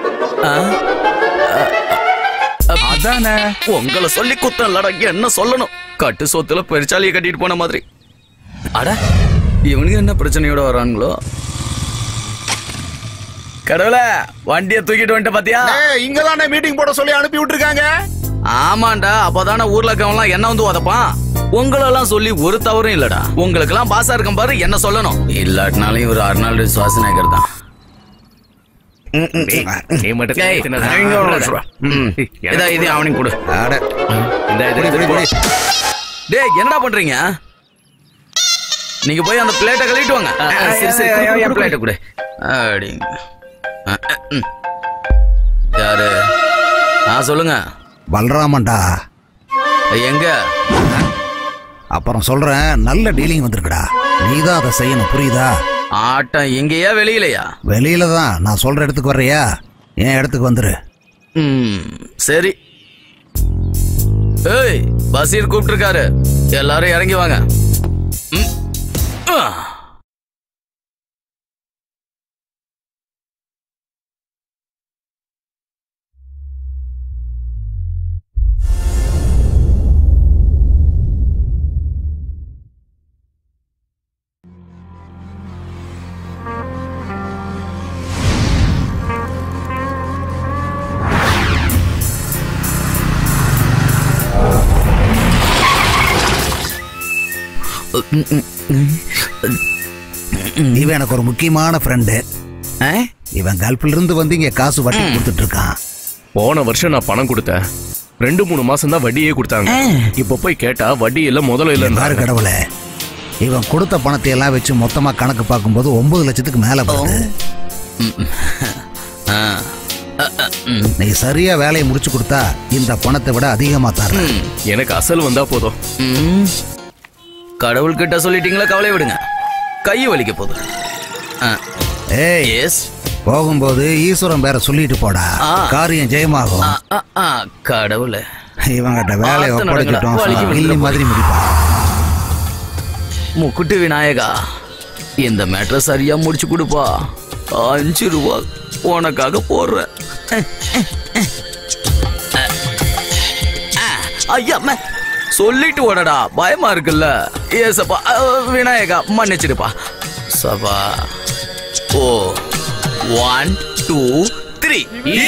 அதானே உங்களை சொல்லி குத்தம் இல்லடா என்ன சொல்லணும் கட்டு சொத்துல பெருச்சாலியை கட்டிட்டு போன மாதிரி அட இவனுக்கு என்ன பிரச்சனையோட வரானுங்களோ கடவுளே வண்டியை தூக்கிட்டு வந்துட்ட பாத்தியா இங்க தானே மீட்டிங் போட சொல்லி அனுப்பி விட்டுருக்காங்க ஆமாண்டா அப்பதானே ஊர்ல இருக்கவன்லாம் என்ன வந்து உதப்பான் உங்களெல்லாம் சொல்லி ஒரு தவறும் இல்லடா உங்களுக்கு எல்லாம் பாசா இருக்கும் பாரு என்ன சொல்லணும் இல்லாட்டினாலும் இவர் அர்னால்டு சுவாசனேகர் தான் நீ மட்டும் ஏய், தின்னதா? இங்க ஒண்ணு வச்சுருவா. ம். இதா, இது அவனுக்கு கொடு அட, இந்த இது புடி, புடி, புடி. டேய் என்னடா பண்றீங்க நீங்க போய் அந்த பிளேட்டை கழுவிட்டு வாங்க சரி சரி குடு, குடு, குடு, பிளேட்டை கொடு அப்படிங்க ஆ, ஆ, ம். யாரு ஆ சொல்லுங்க பலராமன்டா எங்க அப்புறம் சொல்றேன் நல்ல டீலிங் வந்திருக்குடா நீ தான் அதை செய்யணும் புரியுதா ஆட்டம் இங்கேயா வெளியிலயா வெளியில தான் நான் சொல்ற இடத்துக்கு வர்றியா என் இடத்துக்கு வந்துரு ம் சரி ஏய் பசீர் கூப்பிட்டுருக்காரு எல்லாரும் இறங்கி வாங்க ம். ஆ. இவன் எனக்கு ஒரு முக்கியமான ஃப்ரெண்டு ஆ? இவன் கல்ஃப்ல இருந்து வந்து இங்க காசு வட்டி கொடுத்துட்டு இருக்கான் போன வருஷம் நான் பணம் கொடுத்தேன் ரெண்டு மூணு மாசம் தான் வட்டியே கொடுத்தாங்க இப்ப போய் கேட்டா வட்டி இல்ல முதல்ல பாரு இல்ல கடவுளே இவன் கொடுத்த பணத்தை எல்லாம் வச்சு மொத்தமா கணக்கு பார்க்கும்போது ஒன்பது லட்சத்துக்கு மேல வருது ஆ. அ, அ, ம். நீ சரியா வேலையை முடிச்சு கொடுத்தா இந்த பணத்தை விட அதிகமா தர்றேன் ம். எனக்கு அசல் வந்தா போதும் ம். கடவுள்கிட்ட சொல்லிட்டீங்களா கவலை விடுங்க கை வலிக்க போகுது ஏய் எஸ் போகும்போது ஈஸ்வரன் பேரை சொல்லிட்டு போடா ஆ. காரியம் ஜெயமாகும் கடவுளே இவங்கிட்ட வேலையை ஆத்து ஒப்படைச்சிட்டோம் நடக்கல. வலிக்கு கில்லி விழுந்துட மாதிரி முடிப்பான் முக்குட்டு விநாயகா இந்த மேட்ரை சரியா முடிச்சு கொடுப்பா அஞ்சு ரூபா உனக்காக போடுறேன் ஐயா அம்மா. சொல்லிட்டு ஓடடா பயமா இருக்குல்ல ஏசப்பா அஹ், விநாயகா மன்னிச்சிடுப்பா சபா ஓ ஒன் டூ த்ரீ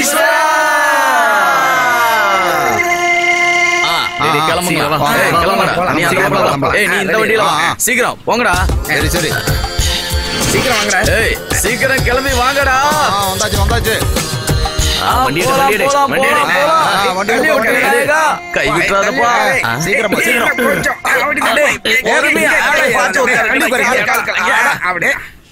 ஆ, கிளம்புங்க சீக்கிரம் வா. வா, ஏய், வா, கிளம்புடா. போலாம், நீ அந்த சீக்கிரம் பக்கம் போலாம். வா. ஏய், நீ இந்த வண்டியில வா. ஆ, ஆ. சீக்கிரம் போங்கடா சரி சரி சீக்கிரம் வாங்கடா ஏய் சீக்கிரம் கிளம்பி வாங்கடா வந்தாச்சு வந்தாச்சு ஆ, வண்டி எடு, போலாம், வண்டி எடு, போலாம், வண்டி எடு. போலாம், போலாம். ஆ, வண்டி எடு, தள்ளி வண்டி விட்டு எடு. விநாயகா. கை விட்டுறாதப்பா ஆ. சீக்கிரமா சீக்கிரம் டேய், பொறுமையா, ஆளை பார்த்து உட்காரு.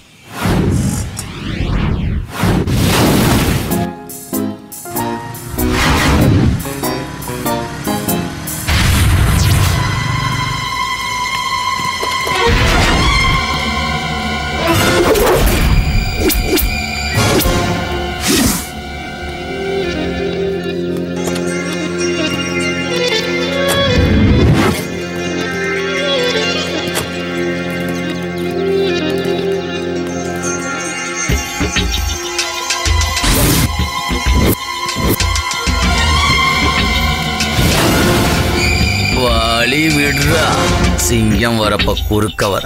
வழி விடுறா சிங்கம் வரப்ப குறுக்க வர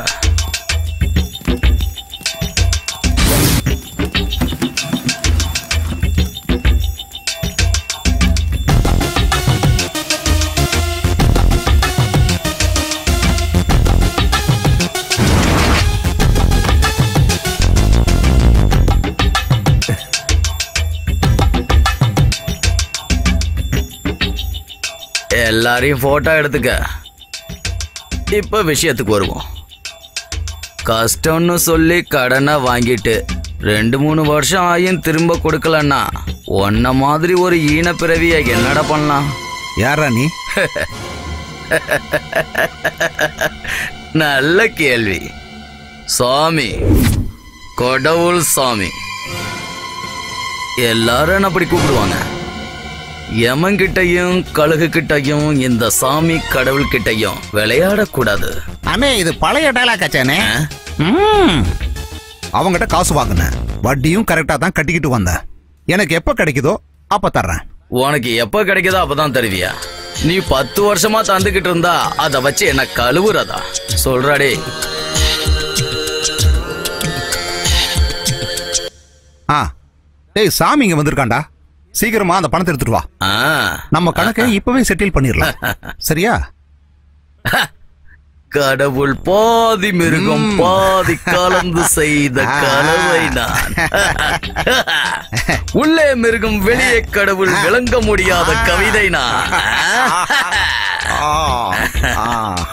எல்லாரையும் போட்டோ எடுத்துக்க இப்ப விஷயத்துக்கு வருவோம் கஷ்டம்னு சொல்லி கடனை வாங்கிட்டு ரெண்டு மூணு வருஷம் ஆயும் திரும்ப கொடுக்கலன்னா உன்ன மாதிரி ஒரு ஈன பிறவிய என்னடா பண்ணலாம் யாரா நீ நல்ல கேள்வி சாமி கடவுள் சாமி எல்லாரும் என்ன அப்படி கூப்பிடுவாங்க யமன்கிட்டயும் கழுகு கிட்டயும் இந்த சாமி கடவுள் கிட்டயும் விளையாடக்கூடாது அண்ணே இது பழைய டைலாக் ஆச்சானே ஆ? ம். அவங்கிட்ட காசு வாங்கினேன் வட்டியும் கரெக்டா தான் கட்டிக்கிட்டு வந்தேன் எனக்கு எப்ப கிடைக்குதோ அப்ப தர்றேன் உனக்கு எப்ப கிடைக்குதோ அப்பதான் தருவியா நீ பத்து வருஷமா தந்துகிட்டு இருந்தா அத வச்சு என்ன கழுவுறதா சொல்றாடே ஆ டேய் சாமி இங்க வந்திருக்காண்டா சீக்கிரமா அந்த பணத்தை எடுத்துட்டு வா ஆ, நம்ம கணக்கை இப்பவே செட்டில் பண்ணிடலாம் சரியா கடவுள் பாதி மிருகம் பாதி கலந்து செய்த கலவை நான் உள்ளே மிருகம் வெளியே கடவுள் விளங்க முடியாத கவிதை நான் ஆ, ஆ.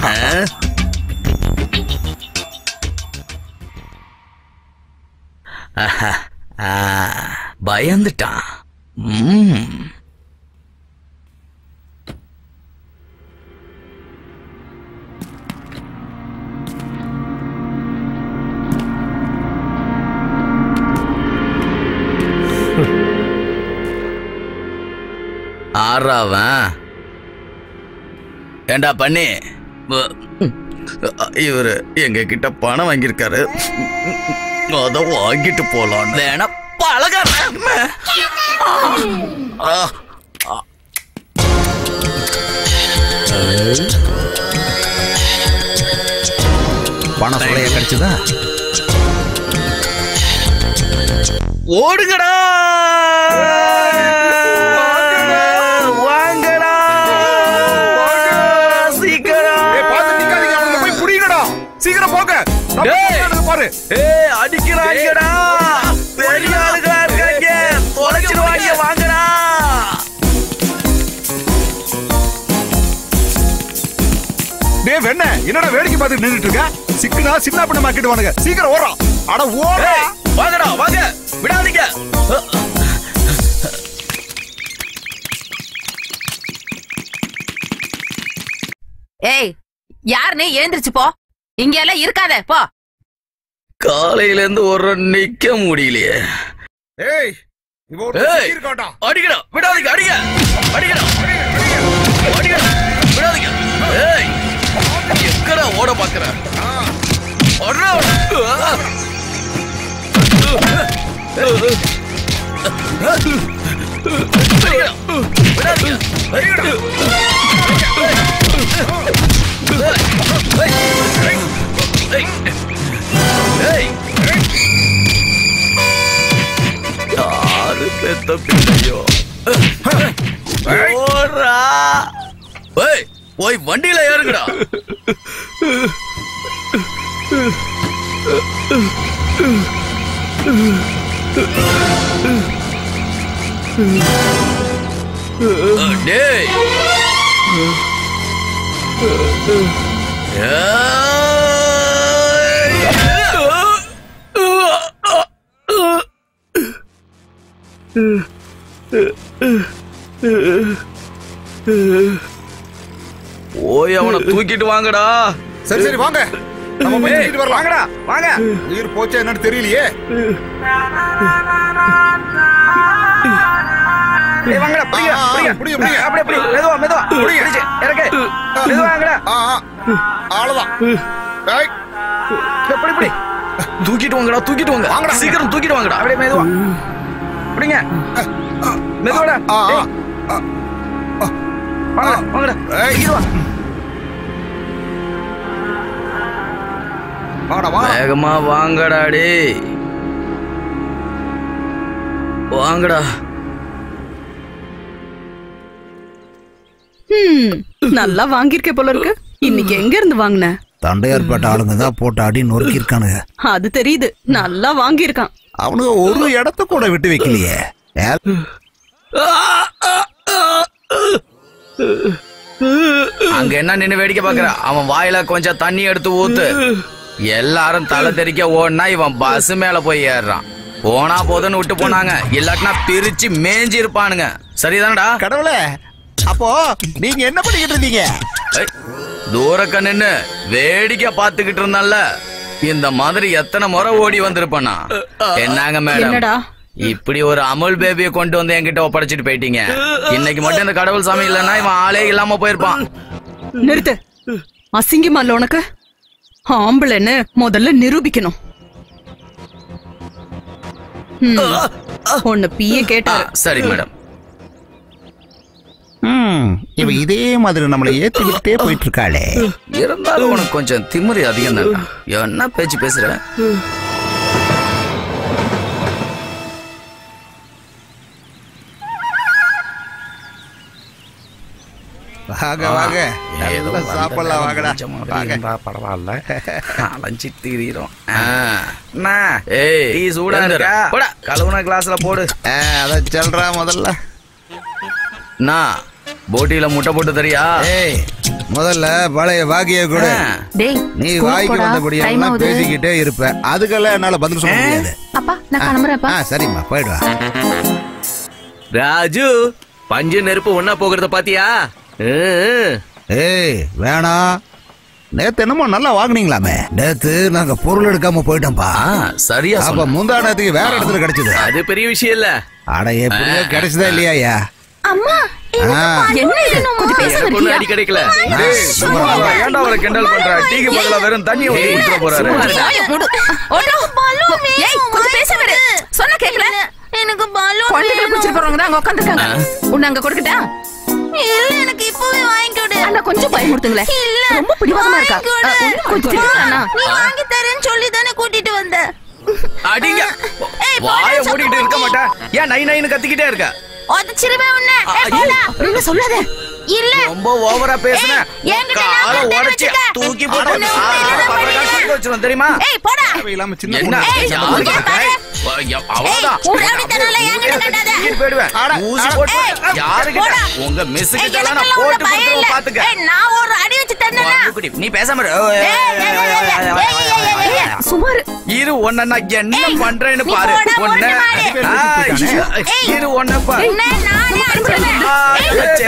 ஆ, பயந்துட்டான் ம். ஆறாவன் ஏண்டா பண்ணி வ- இவரு எங்க கிட்ட பணம் வாங்கியிருக்காரு அத வாங்கிட்டு போலாம் வேணா பழகிறேன் பணம் சொல்லைய கிடைச்சதா ஓடுங்கடா வாங்கடா சீக்கிரம் ஏய், பார்த்து நிக்காதீங்க, அவனுங்களை போய் புடிங்கடா. சீக்கிரம் போங்க நம்ம டேய். பக்கம் பாரு ஏய் அடிக்கிறாங்கடா பெரிய ஆளுங்களா இருக்காங்க தொலைச்சிருவாங்க வாங்கடா டேய் வெண்ண என்னடா வேடிக்கை பார்த்துட்டு நின்னுட்டு இருக்க சிக்குனா சின்ன பண்ண மாக்கிடுவானுங்க சீக்கிரம் ஓடுறா அட ஓடுறா ஏய் வாங்கடா வாங்க விடாதீங்க ஏய் யார் நீ எழுந்திருச்சு போ இங்க எல்லாம் இருக்காத போ காலையில இருந்து ஒரு நிக்க முடியலையே ஏய் இவன் ஒரு ஏய். இருக்காட்டா அடிக்கடா விடாதீங்க அடிங்க அடிக்கடா அடிக்கடா விடாதீங்க ஏய் எங்கடா ஓட பாக்குற ஓடுறா, ஓடு. அடிக்கடா, விடாதீங்க, அடிக்கடா. ஏய், ஏய், ஏய். யாரு பெத்த பிள்ளையோ ஓடுறா ஏய் போய் வண்டியில ஏறுங்கடா டேய் போய் அவனை தூக்கிட்டு வாங்கடா சரி சரி வாங்க நம்ம போய் ஏய், தூக்கிட்டு வரலாம் வாங்கடா வாங்க உயிர் போச்சா என்னன்னு தெரியலையே ஏய், வாங்கடா பிடிங்க ஆ, ஆ, பிடிங்க பிடிங்க, பிடிங்க. அப்படியே பிடி மெதுவா மெதுவா பிடிங்க. பிடிச்சு இறக்கு மெதுவா வாங்கடா ஆ ஆ அவ்வளவுதான் ஏய், எப்படி பிடி தூக்கிட்டு வாங்கடா தூக்கிட்டு வாங்க வாங்கடா. சீக்கிரம் தூக்கிட்டு வாங்கடா அப்படியே மெதுவா பிடிங்க மெதுவாடா ஆ ஆ ஏய், வாங்கடா வாங்கடா ஏய். தூக்கிட்டு வா வாடா வா வேகமா வாங்கடா டேய் வாங்கடா ஹம், நல்லா வாங்கியிருக்க போல இருக்கு இன்னைக்கு எங்க இருந்து வாங்கின தண்டையார்பேட்டை ஆளுங்க தான் போட்டு அடி நொறுக்கி இருக்கானுங்க அது தெரியுது நல்லா வாங்கியிருக்கான் அவனுங்க ஒரு இடத்த கூட விட்டு வைக்கலையே ஏ- அங்க என்ன நின்னு வேடிக்கை பாக்குற அவன் வாயில கொஞ்சம் தண்ணி எடுத்து ஊத்து எல்லாரும் தலை தெறிக்க ஓடினா இவன் பஸ் மேல போய் ஏறுறான் போனா போதுன்னு விட்டு போனாங்க இல்லாட்டினா பிரிச்சு மேஞ்சி இருப்பானுங்க சரிதானடா கடவுளே அப்போ நீங்க என்ன பண்ணிக்கிட்டு இருந்தீங்க ஏய், தூரக்க நின்னு வேடிக்கை பார்த்துக்கிட்டு இருந்தான்ல இந்த மாதிரி எத்தனை முறை ஓடி வந்திருப்பானா என்னங்க மேடம் என்னடா இப்படி ஒரு அமுல் பேபியை கொண்டு வந்து என்கிட்ட ஒப்படைச்சிட்டு போயிட்டீங்க இன்னைக்கு மட்டும் இந்த கடவுள் சாமி இல்லைன்னா இவன் ஆளே இல்லாம போயிருப்பான் நிறுத்து அசிங்கமா இல்ல உனக்கு ஆம்பளைன்னு முதல்ல நிரூபிக்கணும் உன்னை பிய ஆ, கேட்டாரு சரி மேடம் ம் இவ இதே மாதிரி நம்மளை ஏத்துக்கிட்டே போயிட்டு இருக்காளே இருந்தாலும் உனக்கு கொஞ்சம் திமிரு அதிகம் தான் என்ன பேச்சு பேசுற வாங்க வாங்க ஏதோ நல்லா சாப்பிடலாம் வாங்கடா கொஞ்சமாவது வாங்க இருந்தா பரவாயில்ல அலைஞ்சு திரியிறோம் அண்ணா ஏய் டீ சூடா இருக்கா போடா கழுவுன கிளாஸ்ல போடு ஆ, அத சொல்றா முதல்ல அண்ணா போட்டியில முட்டை போட்டு தரியா ஏய் முதல்ல பழைய பாக்கிய கூட ஆ. டேய் நீ ஸ்கூலுக்கு வாய்க்கு போடா. டைம் வந்தபடியெல்லாம் ஆகுது. பேசிக்கிட்டே இருப்ப அதுக்கெல்லாம் என்னால பதில் சொல்ல முடியாது அப்பா நான் கிளம்புறேன்ப்பா ஆ சரிம்மா போயிடுவா ராஜு பஞ்சு நெருப்பு ஒன்னா போகிறத பாத்தியா ம். ஏய் வேணாம் நேத்து என்னமோ நல்லா வாங்குனீங்களாமே நேத்து நாங்க பொருள் எடுக்காம போயிட்டோம்பா ஆ, சரியா அப்ப சொன்ன. முந்தா நேரத்துக்கு வேற இடத்துல கிடைச்சது அது பெரிய விஷயம் இல்ல அட எப்படியோ கிடைச்சதா இல்லையா ஐயா அம்மா ஆ, என்ன இது கொஞ்சம் பேசாம எனக்கு ஒண்ணும் இருக்கியா அடி கிடைக்கல டேய், சும்மா வா, ஏன்டா அவரை கிண்டல் பண்ற டீக்கு பதிலா வெறும் தண்ணி ஊத்தி குடிச்சிட போறாரு வாயை மூடு. ஓடு. ஏய், கொஞ்சம் பேச விடு. சொன்னா கேக்கல? எனக்கு பலூன் குழந்தைகளை பிடிச்சிட்டு போறவங்க தான் அங்க உட்காந்துருக்காங்க உன்னை அங்க கொடுக்கட்டா இல்ல எனக்கு இப்பவே வாங்கி கொடு அண்ணா கொஞ்சம் பயமுறுத்துங்களேன் இல்ல ரொம்ப பிடிவாதமா இருக்கா வாங்கி கொடு. அஹ், இன்னும் கொஞ்சம் திட்டுங்க அண்ணா. நீ வாங்கி தரேன்னு சொல்லி தானே கூட்டிட்டு வந்த அடிங்க ஏய், வாய போடா, மூடிட்டு இருக்க மாட்டேன் ஏன் நை நைன்னு கத்திக்கிட்டே இருக்க உதச்சிருவேன் உன்னை ஏய், ஐயோ. போடா. அப்படின்னு சொல்லாத இல்ல ரொம்ப ஓவரா பேசுன ஏய், என்கிட்ட கால நான் உடைச்சு வச்சுக்க. தூக்கி போட்டு உன்னை உன்னை இல்லைன்னா பண்ணிடுவேன். வச்சிரும் தெரியுமா ஏய் போடா தேவையில்லாம சின்ன என்ன பொண்ணு. ஏய், யாருக்கு? இங்க பாரு. ஏய், வ- அவ்வளவுதான். ஏய், ரவுடித்தனம்லாம் என்கிட்ட காட்டாத. தூக்கிட்டு போயிடுவேன். அட, ஊசி அட. போட்டு ஏய், யாருக்கிட்ட? போடா. உங்க மிஸ் ஏய், கிட்ட எல்லாம் நான் எனக்கெல்லாம் போட்டு ஒண்ணும் பயம் கொடுத்துருவேன் இல்ல. பாத்துக்க ஏய், நான் ஒரு அடி வச்சு தந்தேனா? குடி. நீ பேசாம இரு. ஏய், ஏய், ஏய், ஏய், ஏய், ஏய், ஏய், ஏய். சுமார் இரு உன்னை நான் என்ன ஏய், பண்றேன்னு நீ பாரு போடா, உன்னை போடா, மாடு. ஆ, ஏய். இரு உன்னை பாரு உன்னை நானே அடிச்சிருவேன். ஆ, ஏய், சரி.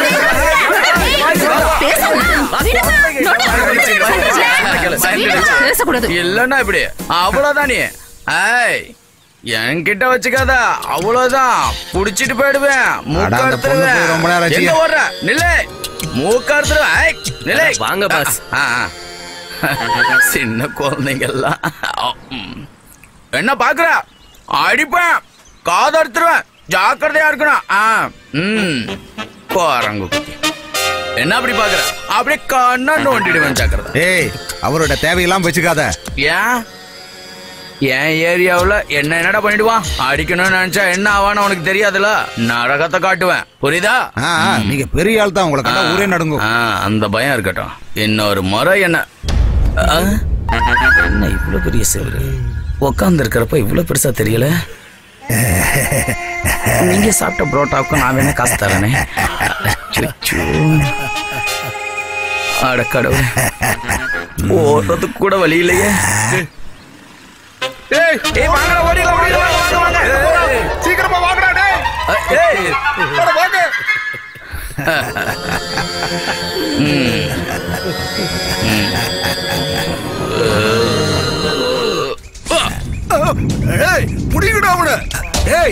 பேசக்கூடாது இல்லன்னா இப்படி அவ்வளவுதான் நீ ஏய் என்கிட்ட வச்சுக்காத அவ்வளவுதான் புடிச்சிட்டு போயிடுவேன் அட, அந்த பொண்ணு மூக்கறுத்துருவேன் போய் ரொம்ப நேரம் ஆச்சு. எங்க ஓடுற நில்லு மூக்கறுத்துருவேன் ஏய், நில்லு அட, வாங்க, பாஸ். ஆ, ஆ. சின்ன குழந்தைங்க எல்லாம் ம். என்ன பாக்குற அடிப்பேன் காதறுத்துருவேன் ஜாக்கிரதையா இருக்கணும் ஆ ம் குரங்கு குட்டி என்ன அப்படி பாக்குற அப்படியே கண்ணா நோண்டிடுவேன் ஜாக்கிரதை ஏய் அவரோட தேவையெல்லாம் வச்சுக்காத ஏன் என் ஏரியாவுல என்ன என்னடா பண்ணிடுவான் அடிக்கணும்னு நினைச்சா என்ன ஆவான்னு உனக்கு தெரியாதுல நரகத்தை காட்டுவேன் புரியுதா ஆ, ஆ, நீங்க பெரிய ஆள் தான் உங்களை கண்டா ஊரே நடுங்கும் ஆ, அந்த பயம் இருக்கட்டும் இன்னொரு முறை என்ன ஆ? என்ன இவ்வளவு பெரிய செவரு உட்கார்ந்து இருக்கிறப்ப இவ்வளவு பெருசா தெரியல நீங்க சாப்பிட்ட புரோட்டாவுக்கும் நான் வேணா காசு தரேனே அச்சச்சோ. அட கடவுளே ஓடுறதுக்கு கூட வழி இல்லையே ஏய் ஏய் வாங்கடா ஓடிடலாம் ஓடிடலாம் வாங்க வாங்க ஏய், சீக்கிரமா வாங்கடா டேய் ஏய் அட, வாங்க ஏய் புடிங்கடா அவன ஏய்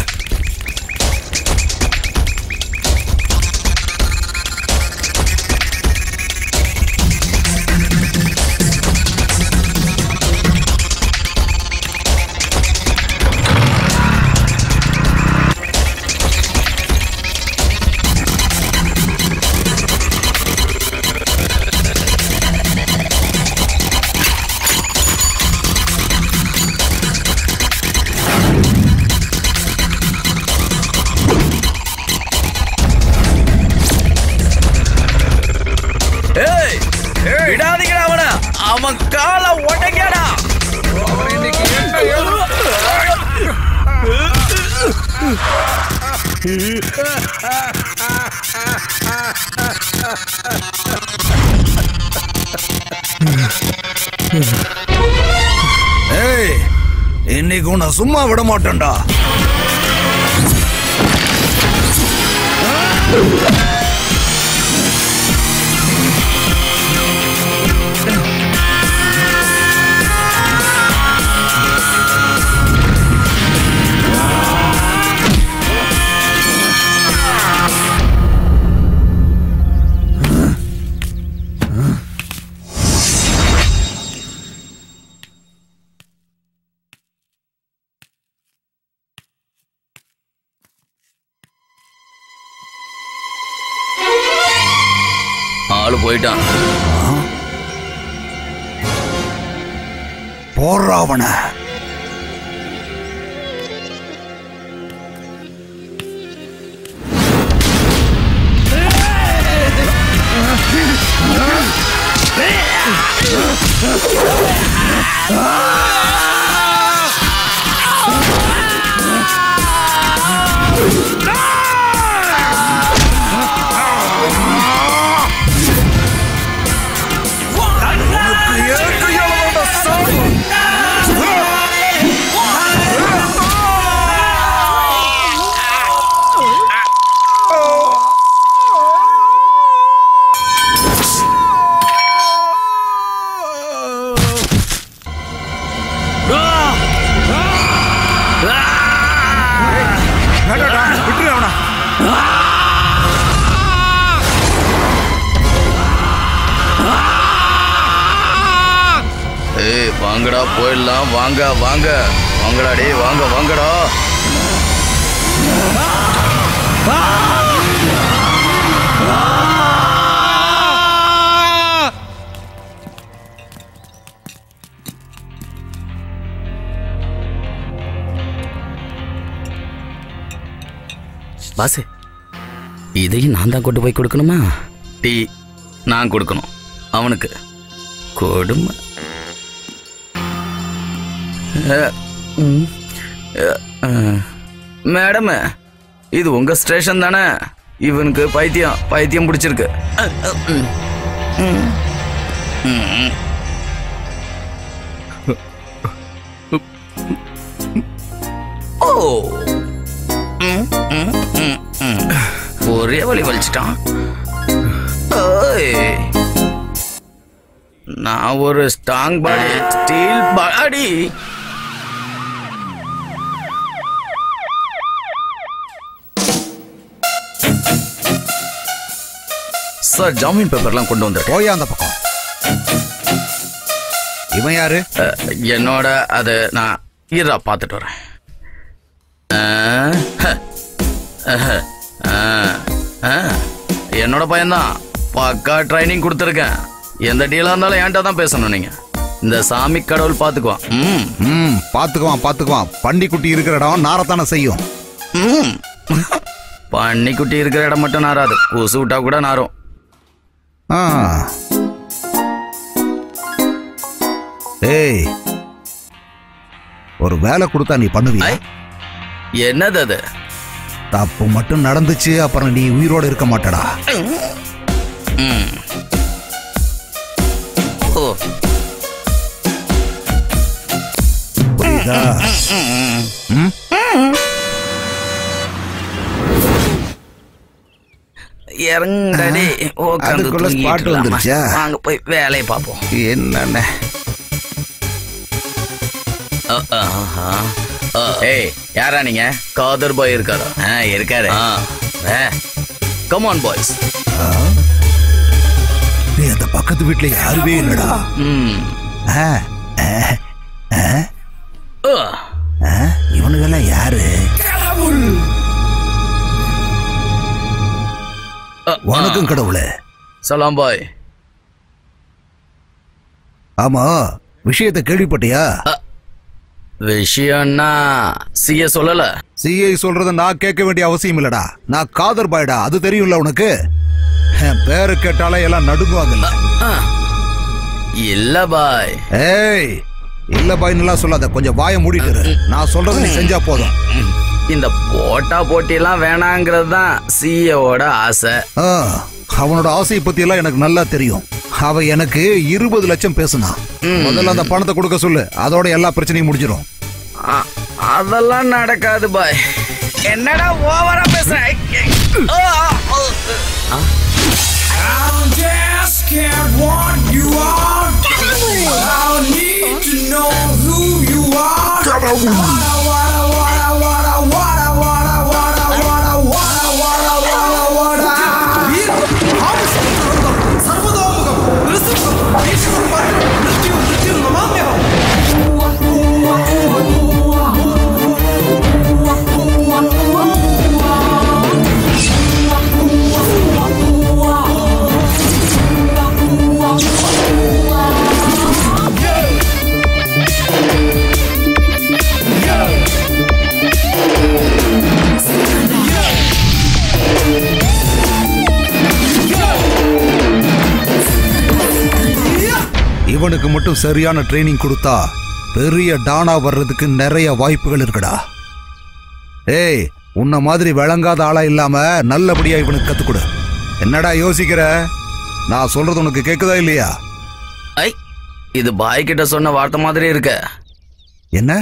ஏய் விடாதீங்கடா அவன அவன் கால உடைக்கடா ஏய் இன்னைக்கு உன்னை சும்மா விட மாட்டேன்டா போயிட்டான் போடுறா அவன விட்டுரு அவனா ஏய் வாங்கடா போயிடலாம் வாங்க வாங்க வாங்கடா டேய் வாங்க வாங்கடா பாசு இதையும் நான் தான் கொண்டு போய் கொடுக்கணுமா டீ நான் கொடுக்கணும் அவனுக்கு கொடுமை அஹ், ம், அஹ், அஹ். மேடம் இது உங்க ஸ்டேஷன் தானே இவனுக்கு பைத்தியம் பைத்தியம் பிடிச்சிருக்கு அஹ், அஹ், ம். ம். ம். ஓ ம், ம், ம், ம். ஒரே வழி வலிச்சிட்டான் ஓய். நான் ஒரு strong body steel body sir ஜாமீன் பேப்பர்லாம் கொண்டு வந்திருக்கேன் போயா அந்த பக்கம் இவன் யாரு அஹ், என்னோட அது நான் ஈரா பார்த்துட்டு வரேன் அஹ், ஹ, அஹ், அஹ், அஹ். என்னோட பையன்தான் பக்கா ட்ரைனிங் கொடுத்துருக்கேன் எந்த டீலாக இருந்தாலும் என்கிட்ட தான் பேசணும் நீங்க இந்த சாமி கடவுள் பார்த்துக்குவான் ம் ம் பாத்துக்குவான் பாத்துக்குவான் பண்டிக்குட்டி இருக்கிற இடம் நாரத்தானே செய்யும் ம் பன்னிக்குட்டி இருக்கிற இடம் மட்டும் நாராது கொசு விட்டா கூட நாரும் ஆ. ஏய் ஒரு வேலை கொடுத்தா நீ பண்ணுவியா ஐ. என்னது அது தப்பு மட்டும் நடந்துச்சு அப்புறம் நீ உயிரோட இருக்க மாட்டடா ம் ஓ புரியுதா ம்? இறங்கடி உட்காந்து அதுக்குள்ள spot வந்துருச்சா? வாங்க போய் வேலையை பார்ப்போம் என்னண்ணே ஏய் யாரா நீங்க காதர் பாய் இருக்காரா ஆ இருக்காரு கமான் பாய்ஸ் நீ அந்த பக்கத்து வீட்டுல யாருமே இல்லடா ம் ஆ, ஆ, ஆ, அஹ். ஆ, இவனுங்கெல்லாம் யாரு அஹ், வணக்கம் கடவுளே சலாம் பாய் ஆமா விஷயத்தை கேள்விப்பட்டியா விஷயம்னா சிய சொல்லல சிஐ சொல்றத நான் கேட்க வேண்டிய அவசியம் இல்லடா நான் காதர் பாய்டா அது தெரியும்ல உனக்கு என் பேரு கேட்டாலே எல்லாம் நடுங்குவாங்கல்ல அஹ். இல்ல பாய் ஏய் இல்ல பாய்னுலாம் சொல்லாத கொஞ்சம் வாயை மூடிட்டு இரு. நான் சொல்றத நீ செஞ்சா போதும் இந்த போட்டா போட்டிலாம் வேணாங்கிறது தான் சிஏவோட ஆசை ஆ, அவனோட ஆசையை பத்தி எல்லாம் எனக்கு நல்லா தெரியும் அவ எனக்கு இருபது லட்சம் பேசுனான் முதல்ல அந்த பணத்தை கொடுக்க சொல்லு அதோட எல்லா பிரச்சனையும் முடிஞ்சிடும் அ- அதெல்லாம் நடக்காது பாய் என்னடா ஓவரா பேசுற I'm just scared what you are. I need to know who you are. Wada, wada, wada, wada, wada, wada, wada, wada, wada, wada, wada, wada. இவனுக்கு மட்டும் சரியான ட்ரைனிங் கொடுத்தா பெரிய டானா வர்றதுக்கு நிறைய வாய்ப்புகள் இருக்குடா ஏய் உன்ன மாதிரி விளங்காத ஆளா இல்லாம நல்லபடியா இவனுக்கு கத்துக் கொடு என்னடா யோசிக்கிற நான் சொல்றது உனக்கு கேக்குதா இல்லையா ஐ இது பாய் கிட்ட சொன்ன வார்த்தை மாதிரி இருக்கு என்ன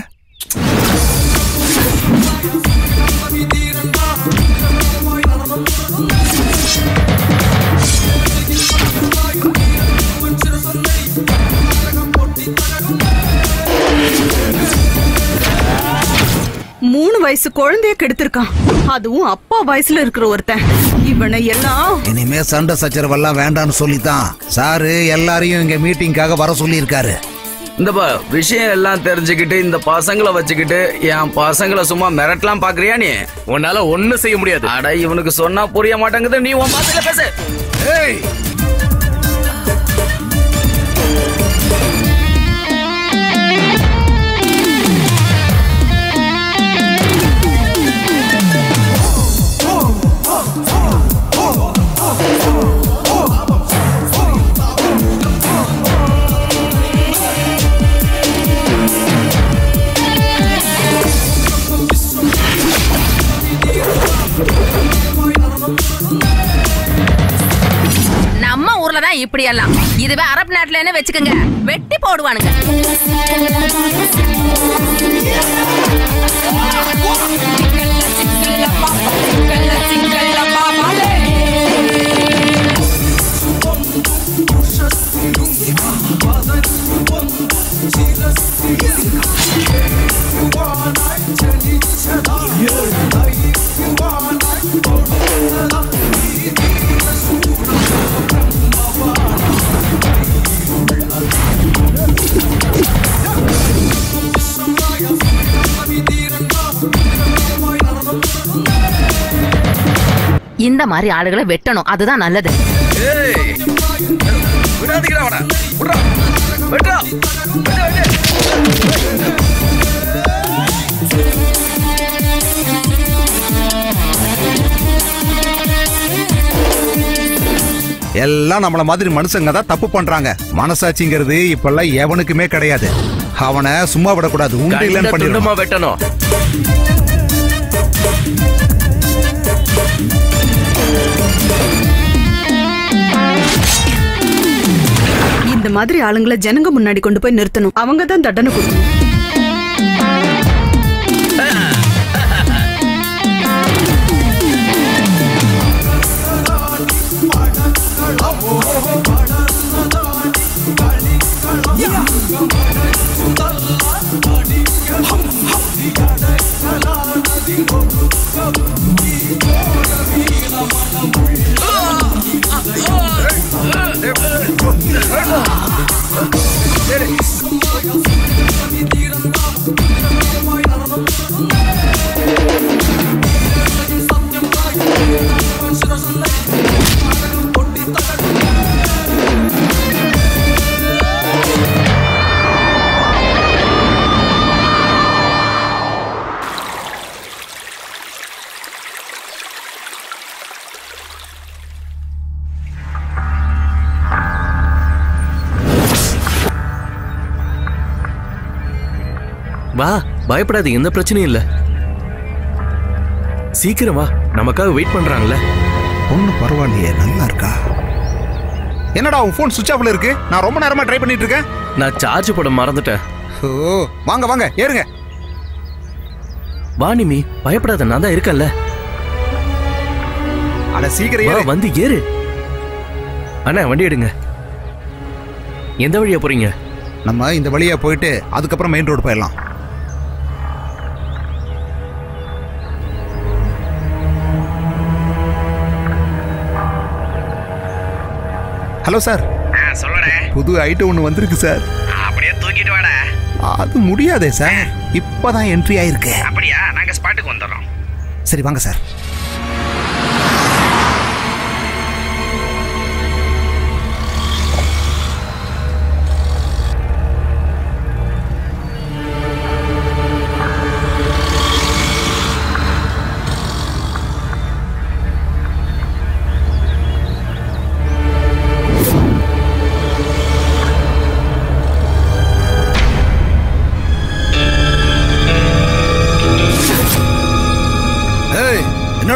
மூணு வயசு குழந்தைய கெடுத்திருக்கான் அதுவும் அப்பா வயசுல இருக்கிற ஒருத்தன் இவனை எல்லாம் இனிமே சண்டை சச்சரவெல்லாம் வேண்டாம்னு சொல்லித்தான் சாரு எல்லாரையும் இங்க மீட்டிங்காக வர சொல்லியிருக்காரு இந்த பா விஷயம் எல்லாம் தெரிஞ்சுக்கிட்டு இந்த பசங்களை வச்சுக்கிட்டு என் பசங்களை சும்மா மிரட்டலாம் பாக்குறியா நீ உன்னால ஒண்ணும் செய்ய முடியாது அட இவனுக்கு சொன்னா புரிய மாட்டேங்குது நீ உன் பாசையில பேசு ஏய் நம்ம ஊர்ல தான் இப்படி எல்லாம் இதுவே அரபு நாட்டுல வச்சுக்கோங்க வெட்டி போடுவானுங்க இந்த மாதிரி ஆளுகளை வெட்டணும் அதுதான் நல்லது ஏய் விடாதீங்கடா அவனை விட்றா விட்றா விட்டு விட்டு எல்லாம் நம்மள மாதிரி மனுஷங்க தான் தப்பு பண்றாங்க மனசாட்சிங்கிறது இப்பெல்லாம் எவனுக்குமே கிடையாது அவனை சும்மா விடக்கூடாது உண்டு இல்லைன்னு கண்ட துண்டமா பண்ணிடணும் வெட்டணும் இந்த மாதிரி ஆளுங்களை ஜனங்க முன்னாடி கொண்டு போய் நிறுத்தணும் அவங்க தான் தண்டனை கொடுக்கணும் வா பயப்படாத எந்த பிரச்சனையும் இல்ல சீக்கிரம் வா நமக்காக வெயிட் பண்றாங்கல்ல பொண்ணு பரவாயில்லையே நல்லா இருக்கா என்னடா உன் ஃபோன் சுவிட்ச் ஆஃப்ல இருக்கு நான் ரொம்ப நேரமா ட்ரை பண்ணிட்டு இருக்கேன் நான் சார்ஜ் போட மறந்துட்டேன் ஓ வாங்க வாங்க ஏறுங்க வா நிமி பயப்படாத நான் தான் இருக்கேன்ல அட சீக்கிரம் வா, ஏறு வந்து ஏறு அண்ணா வண்டி எடுங்க எந்த வழியா போறீங்க நம்ம இந்த வழியா போயிட்டு அதுக்கப்புறம் மெயின் ரோடு போயிடலாம் ஹலோ சார் சொல்லடே புது ஐட்டம் ஒன்று வந்திருக்கு சார் அப்படியே தூக்கிட்டு வாடா அது முடியாதே சார் இப்பதான் என்ட்ரி ஆயிருக்கு அப்படியா நாங்க ஸ்பாட்டுக்கு வந்துடுறோம் சரி வாங்க சார்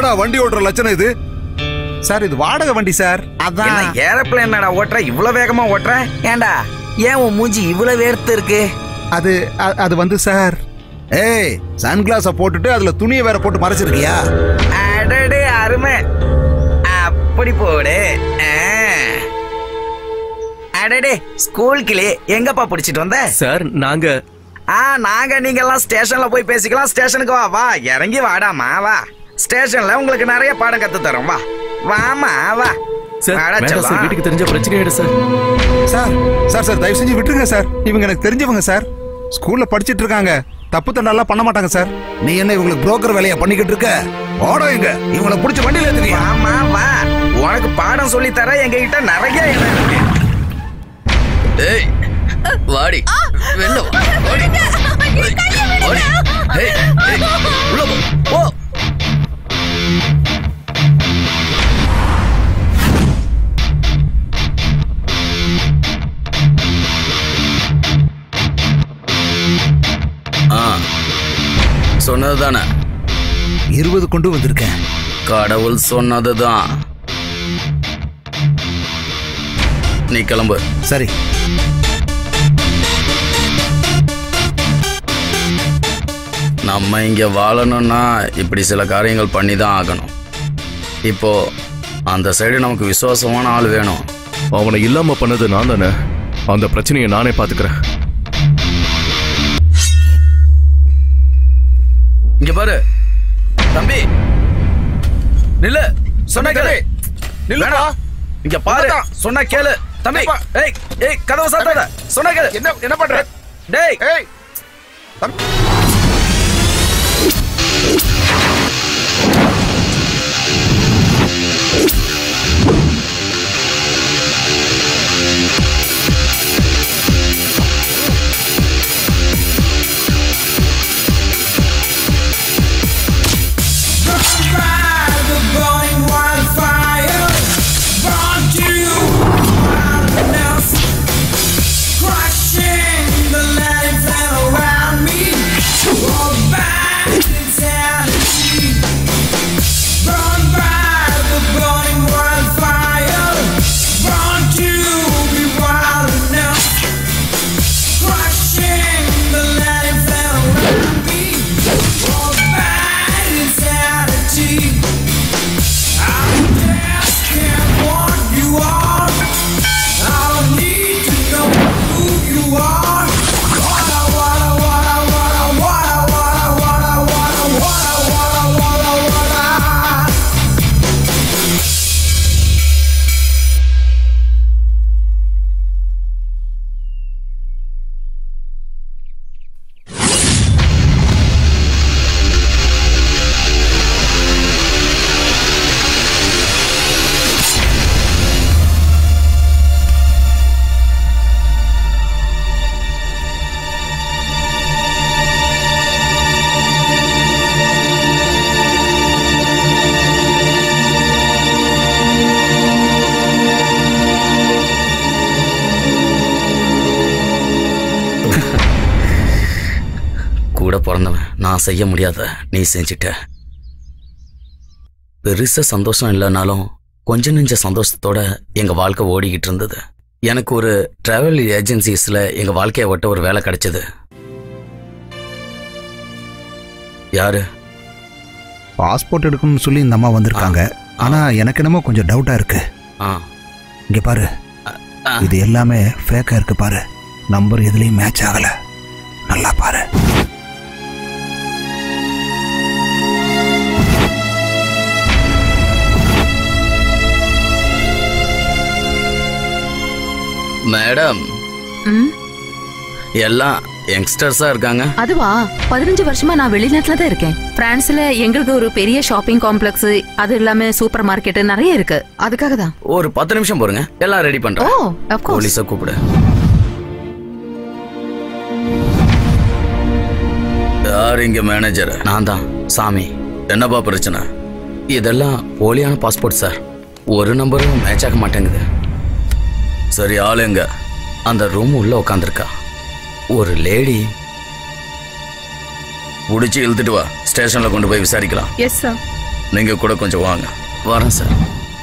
என்னடா வண்டி ஓட்டுற லட்சணம் இது சார் இது வாடகை வண்டி சார் என்ன அதான் ஏரோப்ளேன் என்னடா ஓட்டுற இவ்வளவு வேகமா ஓட்டுற ஏன்டா ஏன் உன் மூஞ்சி இவ்வளவு வேர்த்து இருக்கு அது அ- அது வந்து சார் ஏய் சன்கிளாஸ போட்டுட்டு அதுல துணியை வேற போட்டு மறைச்சிருக்கியா அடடே அருமை அப்படி போடு ஆ. அடடே ஸ்கூல் கிளி எங்கப்பா பிடிச்சிட்டு வந்த சார் நாங்க ஆ நாங்க நீங்க எல்லாம் ஸ்டேஷன்ல போய் பேசிக்கலாம் ஸ்டேஷனுக்கு வா வா இறங்கி வாடாமா வா ஸ்டேஷன்ல உங்களுக்கு நிறைய பாடம் கத்து தரோம் வா வாமா வா சார் வாடா வேண்டாம் சார் செல்லம். வீட்டுக்கு தெரிஞ்ச பிரச்சனை ஆயிடும் சார் சார் சார் சார் தயவு செஞ்சு விட்டுருங்க சார் இவங்க எனக்கு தெரிஞ்சவங்க சார் ஸ்கூல்ல படிச்சிட்டு இருக்காங்க தப்பு தண்டெல்லாம் பண்ண மாட்டாங்க சார் நீ என்ன இவங்களுக்கு புரோக்கர் வேலையா பண்ணிக்கிட்டு இருக்க ஓட இங்க இவங்களை பிடிச்ச வண்டியில ஏத்துறியா வாமா வா உனக்கு பாடம் சொல்லி தர எங்க கிட்ட நிறைய இடம் இருக்கு ஏய் வாடி வெளில வா வாடி வாடி ஏய் ஏய் உள்ள போ ஓ ஆ சொன்னது தானே இருபது கொண்டு வந்திருக்கேன் கடவுள் சொன்னதுதான் நீ கிளம்பு சரி நம்ம இங்க வாழணும்னா இப்படி சில காரியங்கள் பண்ணி தான் ஆகணும் இப்போ அந்த சைடு நமக்கு விசுவாசமான ஆள் வேணும் அவனை இல்லாம பண்ணது நான் தானே அந்த பிரச்சனையை நானே பாத்துக்கிறேன் இங்க பாரு தம்பி நில்லு சொன்ன கேளு நில்லுடா இங்க பாரு சொன்னா கேளு தம்பி ஏய் ஏய் கதவை சாத்தாத சொன்னா கேளு என்ன என்ன பண்ற டேய் ஏய் Ride the burning wildfire, burn to wildness, crushing the life around me. All back insanity. Burn by the burning wildfire, burn to be wildness, crushing the life around me. All back insanity. I just can't want you are. I don't need to know who you are. Wada, wada, wada, wada, wada, wada, wada, wada, wada, wada, wada, wada. கூட பிறந்தவன் நான் செய்ய முடியாத நீ செஞ்சிட்ட பெருசா சந்தோஷம் இல்லைனாலும் கொஞ்ச நெஞ்ச சந்தோஷத்தோட எங்க வாழ்க்கை ஓடிக்கிட்டு இருந்தது எனக்கு ஒரு டிராவல் ஏஜென்சிஸ்ல எங்க வாழ்க்கையை ஒட்ட ஒரு வேலை கிடைச்சது யாரு பாஸ்போர்ட் எடுக்கணும்னு சொல்லி இந்த அம்மா வந்திருக்காங்க ஆனா எனக்கு என்னமோ கொஞ்சம் டவுட்டா இருக்கு ஆ இங்க பாரு ஆ. இது எல்லாமே ஃபேக்கா இருக்கு பாரு நம்பர் எதுலயும் மேட்ச் ஆகல நல்லா பாரு மேடம் ம் எல்லாம் யங்ஸ்டர்ஸா இருக்காங்க அதுவா பதினஞ்சு வருஷமா நான் வெளிநாட்டுல தான் இருக்கேன் பிரான்ஸ்ல எங்களுக்கு ஒரு பெரிய ஷாப்பிங் காம்ப்ளெக்ஸ் அது இல்லாம சூப்பர் மார்க்கெட் நிறைய இருக்கு அதுக்காக தான் ஒரு பத்து நிமிஷம் போருங்க எல்லாம் ரெடி ஓ பண்றேன் of course போலீஸ கூப்பிடு யார் இங்க மேனேஜர் நான் தான் சாமி என்னப்பா பிரச்சனை இதெல்லாம் போலியான பாஸ்போர்ட் சார் ஒரு நம்பரும் மேட்ச் ஆக மாட்டேங்குது சரி ஆள் எங்க அந்த ரூம் உள்ள உட்காந்துருக்கா ஒரு லேடி புடிச்சு இழுத்துட்டு வா ஸ்டேஷன்ல கொண்டு போய் விசாரிக்கலாம் எஸ் சார் நீங்க கூட கொஞ்சம் வாங்க வரேன் சார்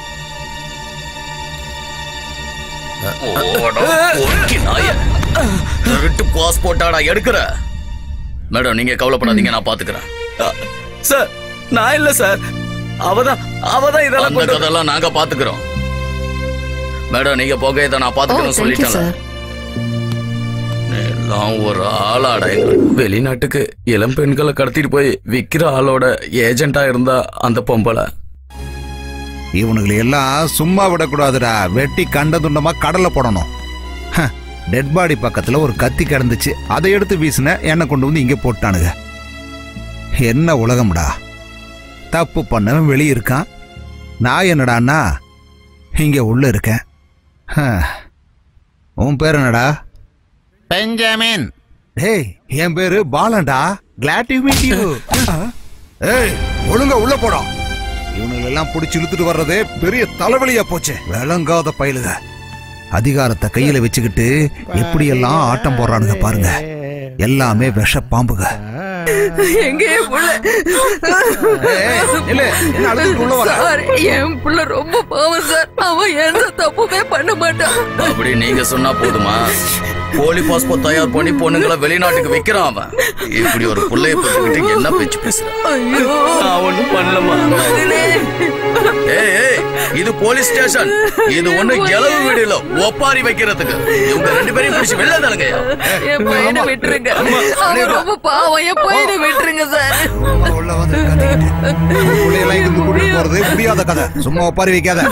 ஓடா, பொறுக்கி நாய. திருட்டு பாஸ்போர்ட்டாடா எடுக்கிற மேடம் நீங்க கவலைப்படாதீங்க நான் பாத்துக்கிறேன் சார் நான் இல்ல சார் அவதான் அவதான் இதெல்லாம் அந்த கொண்டு கதெல்லாம் நாங்க பாத்துக்கிறோம் மேடம் நீங்க போக இதை நான் ஓ பாத்துக்கிறேன் தேங்க்யூ சொல்லிட்டேன் சார் எல்லாம் ஒரு ஆளாடா வெளிநாட்டுக்கு இளம் பெண்களை கடத்திட்டு போய் விக்கிற ஆளோட ஏஜென்ட்டா இருந்தா அந்த பொம்பளை இவனுங்களை எல்லாம் சும்மா விடக்கூடாதுடா வெட்டி கண்ட துண்டமா கடல்ல போடணும் டெட் பாடி பக்கத்துல ஒரு கத்தி கிடந்துச்சு அதை எடுத்து வீசின என்னை கொண்டு வந்து இங்க போட்டானுங்க என்ன உலகம்டா தப்பு பண்ணவன் வெளியே இருக்கான் நான் என்னடான்னா இங்க உள்ள இருக்கேன் ஹ. உன் பேர் என்னடா பெஞ்சமின் டேய் என் பேரு பாலன்டா கிளாட் டு மீட் யூ ஏய் ஒழுங்கா உள்ள போடா இவனுங்களை எல்லாம் பிடிச்சி இழுத்துட்டு வர்றதே பெரிய தலைவலியா போச்சு விளங்காத பயலுக அதிகாரத்தை கையில வச்சுக்கிட்டு எப்படியெல்லாம் ஆட்டம் போடுறானுங்க பாருங்க எல்லாமே விஷ பாம்புக எங்க என் புள்ள ஏய், இல்ல, என்ன அழுதுட்டு உள்ள வர? சார் என் புள்ள ரொம்ப பாவம் சார் அவன் எந்த தப்புமே பண்ண மாட்டான் அப்படி நீங்க சொன்னா போதுமா போலி பாஸ்போர்ட் தயார் பண்ணி பொண்ணுங்களை வெளிநாட்டுக்கு விக்கிறான் அவன் இப்படி ஒரு புள்ளைய பத்துக்கிட்டு என்ன பேச்சு பேசுறான் ஐயோ நான் ஒண்ணும் பண்ணலமா மகனே. ஏய் ஏய் இது போலீஸ் ஸ்டேஷன் இது ஒண்ணு இளவு வீடு இல்ல ஒப்பாரி வைக்கிறதுக்கு இவங்க ரெண்டு பேரையும் பிடிச்சு வெளில தானுங்க என் பையனை விட்டுருங்க அவன் ரொம்ப பாவம் என் பையனை விட்டுருங்க சார் உள்ள வந்து கத்திக்கிட்டு. உன் புள்ளையெல்லாம் இங்கிருந்து கூட்டிட்டு போறது முடியாத கதை சும்மா ஒப்பாரி வைக்காத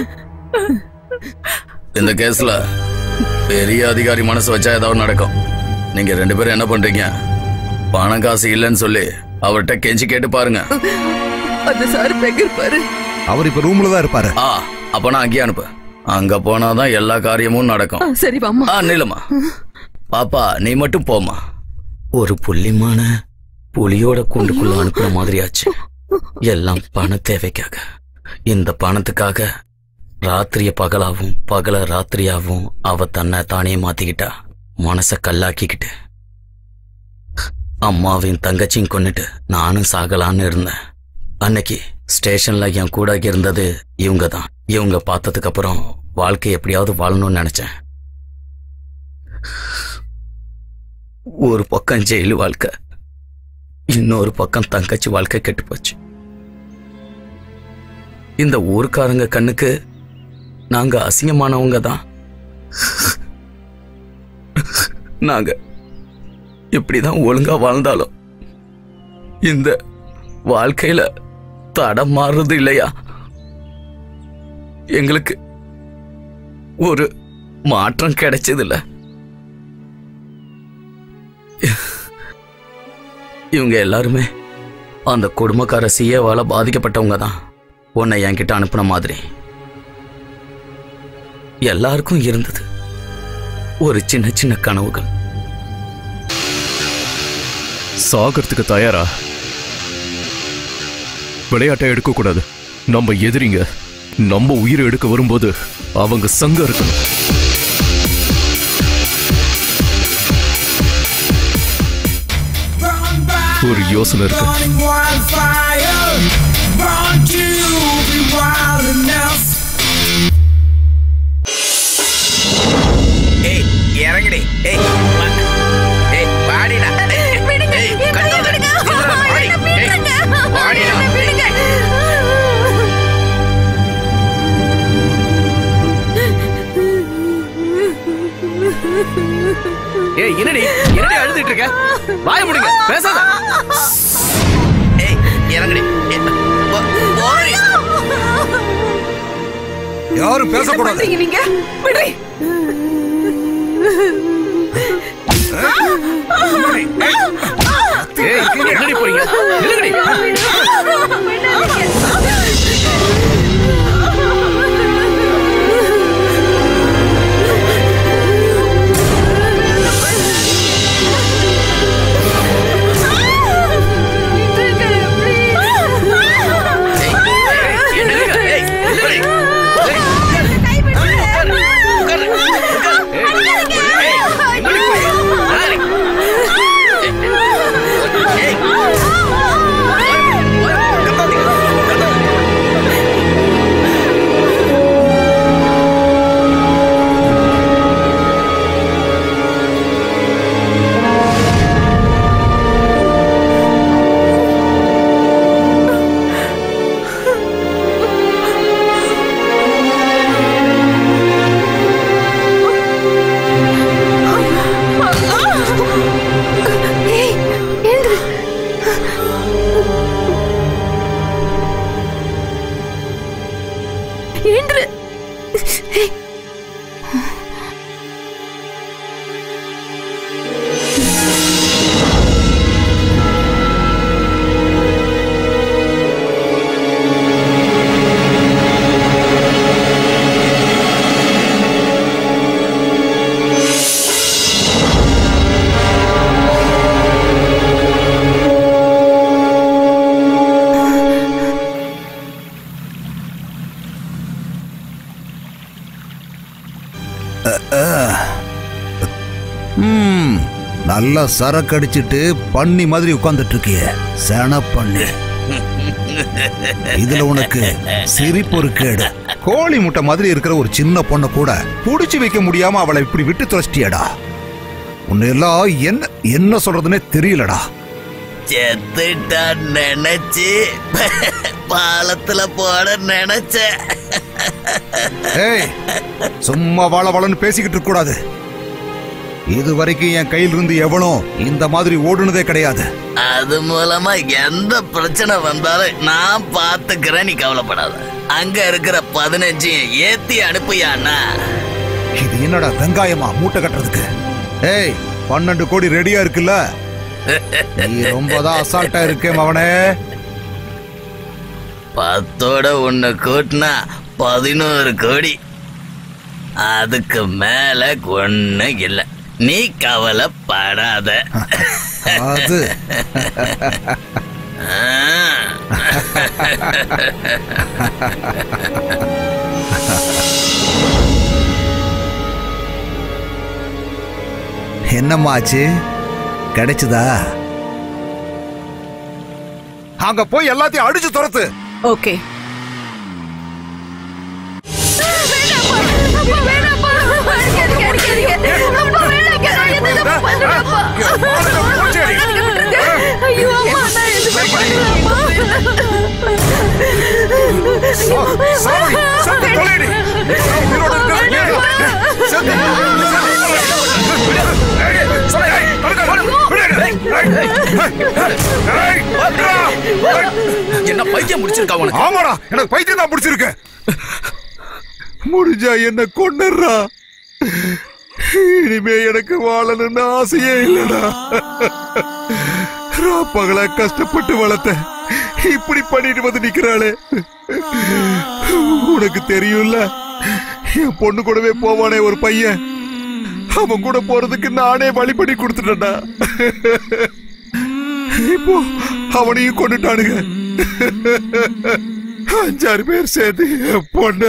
இந்த கேஸ்ல பெரிய அதிகாரி மனசு வச்சா ஏதாவது நடக்கும் நீங்க ரெண்டு பேரும் என்ன பண்றீங்க பணம் காசு இல்லைன்னு சொல்லி அவர்கிட்ட கெஞ்சி கேட்டு பாருங்க அந்த சார் எங்க இருப்பாரு அவர் இப்ப ரூம்ல தான் இருப்பாரு ஆ அப்ப நான் அங்கேயே அனுப்பு அங்க போனாதான் எல்லா காரியமும் நடக்கும் ஆ, சரி வாம்மா ஆ நிலமா பாப்பா நீ மட்டும் போமா ஒரு புள்ளிமான புலியோட கூண்டுக்குள்ள அனுப்புற மாதிரி ஆச்சு எல்லாம் பண தேவைக்காக இந்த பணத்துக்காக ராத்திரிய பகலாவும் பகல ராத்திரியாவும் அவ தன்னை தானே மாத்திக்கிட்டா மனச கல்லாக்கிக்கிட்டு அம்மாவையும் தங்கச்சியும் கொன்னுட்டு நானும் சாகலான்னு இருந்தேன் அன்னைக்கு ஸ்டேஷன்ல என் கூட இருந்தது இவங்க தான் இவங்க பார்த்ததுக்கு அப்புறம் வாழ்க்கை எப்படியாவது வாழணும்னு நினைச்சேன் ஒரு பக்கம் ஜெயில் வாழ்க்கை இன்னொரு பக்கம் தங்கச்சி வாழ்க்கை கெட்டு போச்சு இந்த ஊருக்காரங்க கண்ணுக்கு நாங்க அசிங்கமானவங்க தான் நாங்க இப்படிதான் ஒழுங்கா வாழ்ந்தாலும் இந்த வாழ்க்கையில தடம் மாறுறது இல்லையா எங்களுக்கு ஒரு மாற்றம் கிடைச்சதில்ல இவங்க எல்லாருமே அந்த குடும்பக்கார சிஏவால பாதிக்கப்பட்டவங்க தான் உன்னை என்கிட்ட அனுப்புன மாதிரி எல்லாருக்கும் இருந்தது ஒரு சின்ன சின்ன கனவுகள் சாகிறதுக்கு தயாரா விளையாட்டை எடுக்க கூடாது நம்ம எதிரிங்க நம்ம உயிரை எடுக்க வரும்போது அவங்க சங்கம் இருக்கணும் ஒரு யோசனை இருக்கு Burning wildfire, born to be wild enough. ஏய் இறங்குடி ஏய் வா. ஏய் வாடிடா ஏய், விடுங்க, ஏய், என் கையை கத்தாத. விடுங்க. இல்லடா, வாடி. என்னை ஏய், விடுங்க. வாடிடா. என்னை விடுங்க. ஏய் என்னடி என்னடி அழுதுட்டு இருக்க வாய முடிங்க பேசாத ஏய் இறங்குடி ஏய், போ- போடி. யாரும் என்ன பேசக்கூடாது பண்றீங்க நீங்க விடுறி ஏய் என்னடி போறீங்க நில்லுங்கடி ஏய், ஏய், என்னங்க? ஏய், நில்லுங்கடி. ஏய், உட்காரு. உட்காரு. உட்காரு. ஏய், என்னடி போய்? ஏய். ஏய். ஏய். ம் நல்லா சரக்கு அடிச்சிட்டு பண்ணி மாதிரி உட்கார்ந்துட்டு இருக்கிய சென பண்ணி இதுல உனக்கு சிரிப்பு ஒரு கேடு கோழி முட்டை மாதிரி இருக்கிற ஒரு சின்ன பொண்ணை கூட புடிச்சு வைக்க முடியாம அவளை இப்படி விட்டு தொலைச்சிட்டியடா உன்னை எல்லாம் என்ன என்ன சொல்றதுன்னே தெரியலடா செத்துட்டான் நினைச்சு பாலத்துல போட நினைச்ச ஏய் சும்மா வாழ வாழன்னு பேசிக்கிட்டு இருக்க கூடாது இது வரைக்கும் என் கையில் இருந்து எவனும் இந்த மாதிரி ஓடுனதே கிடையாது அது மூலமா எந்த பிரச்சனை வந்தாலும் நான் பாத்துக்கிறேன் நீ கவலைப்படாத அங்க இருக்கிற பதினஞ்சையும் ஏத்தி அனுப்புயாண்ணா இது என்னடா வெங்காயமா மூட்டை கட்டுறதுக்கு ஏய் பன்னெண்டு கோடி ரெடியா இருக்குல்ல நீ ரொம்ப தான் அசால்ட்டா இருக்கேன் அவனே பத்தோட ஒண்ணு கூட்டினா பதினோரு கோடி அதுக்கு மேல ஒண்ணு இல்ல நீ கவலைப்படாத அது என்னம்மா ஆச்சு கிடைச்சதா அங்க போய் எல்லாத்தையும் அடிச்சு துரத்து ஓகே என்ன பைத்தியம் முடிச்சிருக்கா உனக்கு ஆமாடா எனக்கு பைத்தியம் தான் பிடிச்சிருக்கு முடிஞ்சா என்ன கொண்டுறா இனிமே எனக்கு வாழணும்னு ஆசையே இல்லடா ராப்பகலா கஷ்டப்பட்டு வளர்த்த இப்படி பண்ணிட்டு வந்து நிக்கிறாளே உனக்கு தெரியும்ல என் பொண்ணு கூடவே போவானே ஒரு பையன் அவன் கூட போறதுக்கு நானே வழி பண்ணி கொடுத்துட்டேன்டா இப்போ அவனையும் கொண்டுட்டானுங்க அஞ்சாறு பேர் சேர்த்து என் பொண்ணு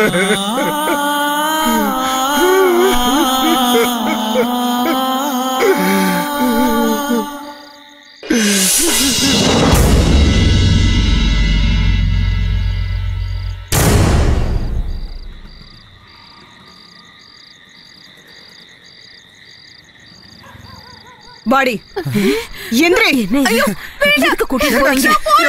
வாடி எந்திரி ஐயோ எதுக்கு கூட்டிட்டு போறீங்க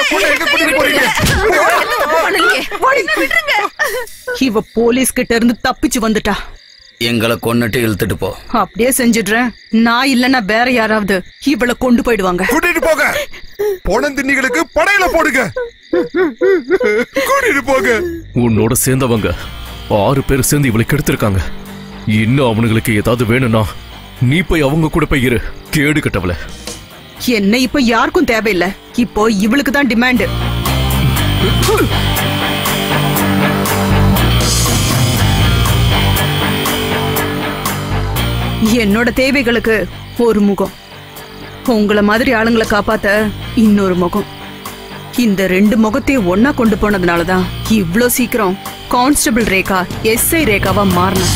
வாடி. இவ போலீஸ் கிட்ட இருந்து தப்பிச்சு வந்துட்டா எங்களை கொன்னுட்டு இழுத்துட்டு போ அப்படியே செஞ்சிடுறேன் நான் இல்லனா வேற யாராவது இவளை கொண்டு போயிடுவாங்க கூட்டிட்டு போங்க பொணந்தின்னிகளுக்கு படையில போடுங்க கூட்டிட்டு போங்க உன்னோட சேர்ந்தவங்க ஆறு பேர் சேர்ந்து இவளை கெடுத்திருக்காங்க இன்னும் அவனுங்களுக்கு ஏதாவது வேணும்னா நீ போய் அவங்க கூட போய் இரு கேடு கட்டவல என்ன இப்ப யாருக்கும் தேவையில்லை இப்போ இவளுக்கு தான் டிமாண்ட் என்னோட தேவைகளுக்கு ஒரு முகம் உங்கள மாதிரி ஆளுங்களை காப்பாத்த இன்னொரு முகம் இந்த ரெண்டு முகத்தையும் ஒன்னா கொண்டு போனதுனாலதான் இவ்ளோ சீக்கிரம் கான்ஸ்டபிள் ரேகா எஸ்ஐ ரேகாவா மாறின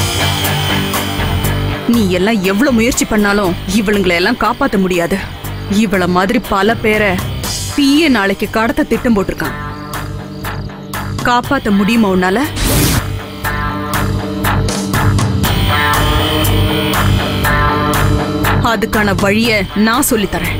நீ எல்லாம் எவ்வளவு முயற்சி பண்ணாலும் இவளுங்களை எல்லாம் காப்பாத்த முடியாது இவள மாதிரி பல பேரை பிஏ நாளைக்கு கடத்த திட்டம் போட்டிருக்கான் காப்பாத்த முடியுமா உன்னால அதுக்கான வழிய நான் சொல்லித் தரேன்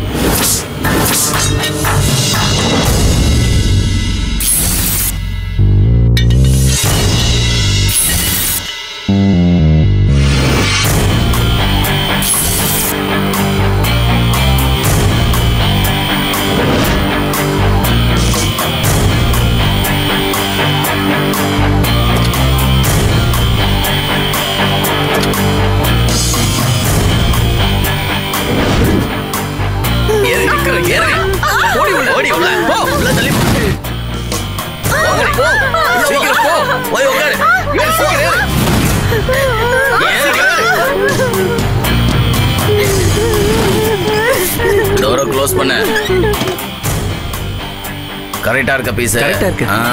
ஏறி நிக்கிற ஏறி ஓடி உள்ள ஓடி உள்ள போ உள்ள தள்ளி போ. போங்கடி, போ சீக்கிரம் போ போய் உட்காரு ஏறு, சீக்கிரம் ஏறு டோரை க்ளோஸ் பண்ண கரெக்டா இருக்க பீஸ் Correct ஆ இருக்கு. ஆ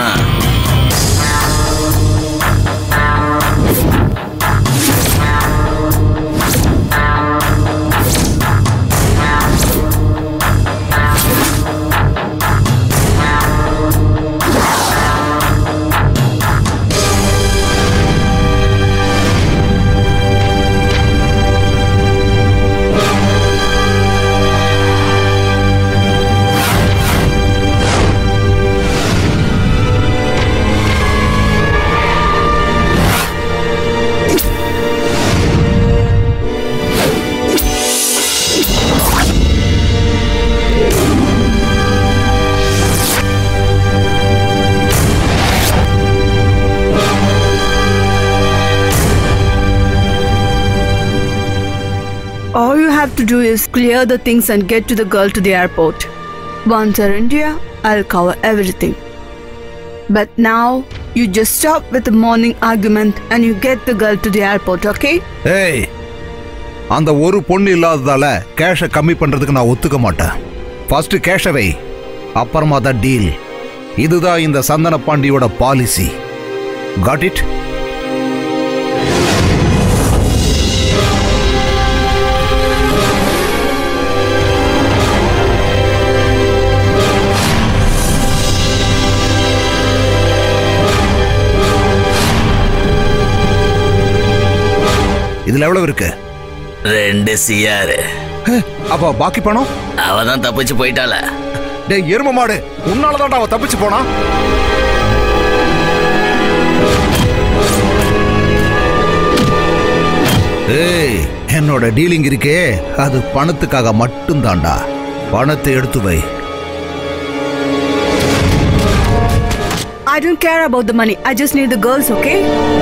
have to do is clear the things and get to the girl to the airport. Once you're in India, I'll cover everything. But now, you just stop with the morning argument and you get the girl to the airport, okay? ஏய் அந்த ஒரு பொண்ணு இல்லாததால கேஷை கம்மி பண்றதுக்கு நான் ஒத்துக்க மாட்டேன் first கேஷை வை அப்புறமா தான் டீல் இதுதான் இந்த சந்தன பாண்டியோட பாலிசி காட் இட் இதுல எவ்வளவு இருக்கு ரெண்டு சியாரு அப்ப பாக்கி பணம் அவ தான் தப்பிச்சு போயிட்டாள டேய் எரும மாடு உன்னாலதான்டா அவ தப்பிச்சு போனா ஏய் என்னோட டீலிங் இருக்கே அது பணத்துக்காக மட்டும்தான்டா பணத்தை எடுத்து வை I don't care about the money. I just need the girls, okay?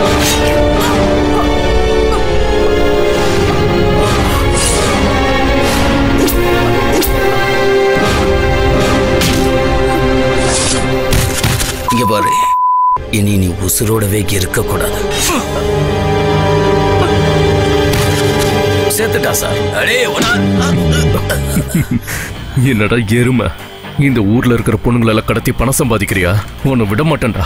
இங்க பாரு இனி நீ உசுரோடவே இருக்க கூடாது செத்துட்டா சார் அடே உனா என்னடா எருமை இந்த ஊர்ல இருக்கிற பொண்ணுங்களெல்லாம் கடத்தி பணம் சம்பாதிக்கிறியா உன்னை விட மாட்டேன்டா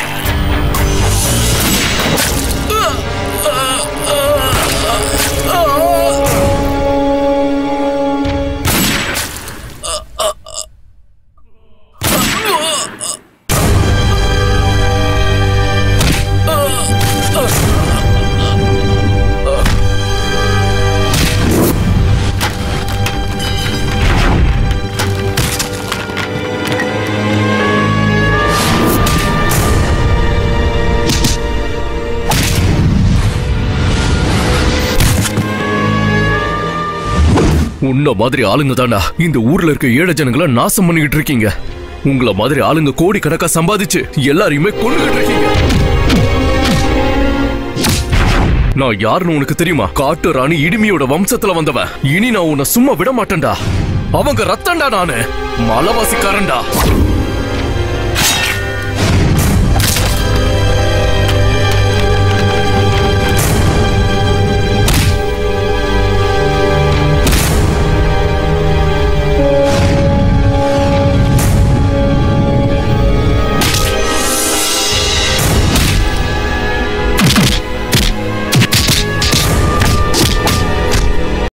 உன்ன மாதிரி ஆளுங்க தாண்டா இந்த ஊர்ல இருக்க ஏழை ஜனங்களை நாசம் பண்ணிக்கிட்டு இருக்கீங்க உங்கள மாதிரி ஆளுங்க கோடி கணக்கா சம்பாதிச்சு எல்லாரையுமே கொண்டுகிட்டு இருக்கீங்க நான் யாருன்னு உனக்கு தெரியுமா காட்டு ராணி இடிமியோட வம்சத்துல வந்தவன் இனி நான் உன்னை சும்மா விட மாட்டேன்டா அவங்க ரத்தம்டா நானு மலவாசிக்காரன்டா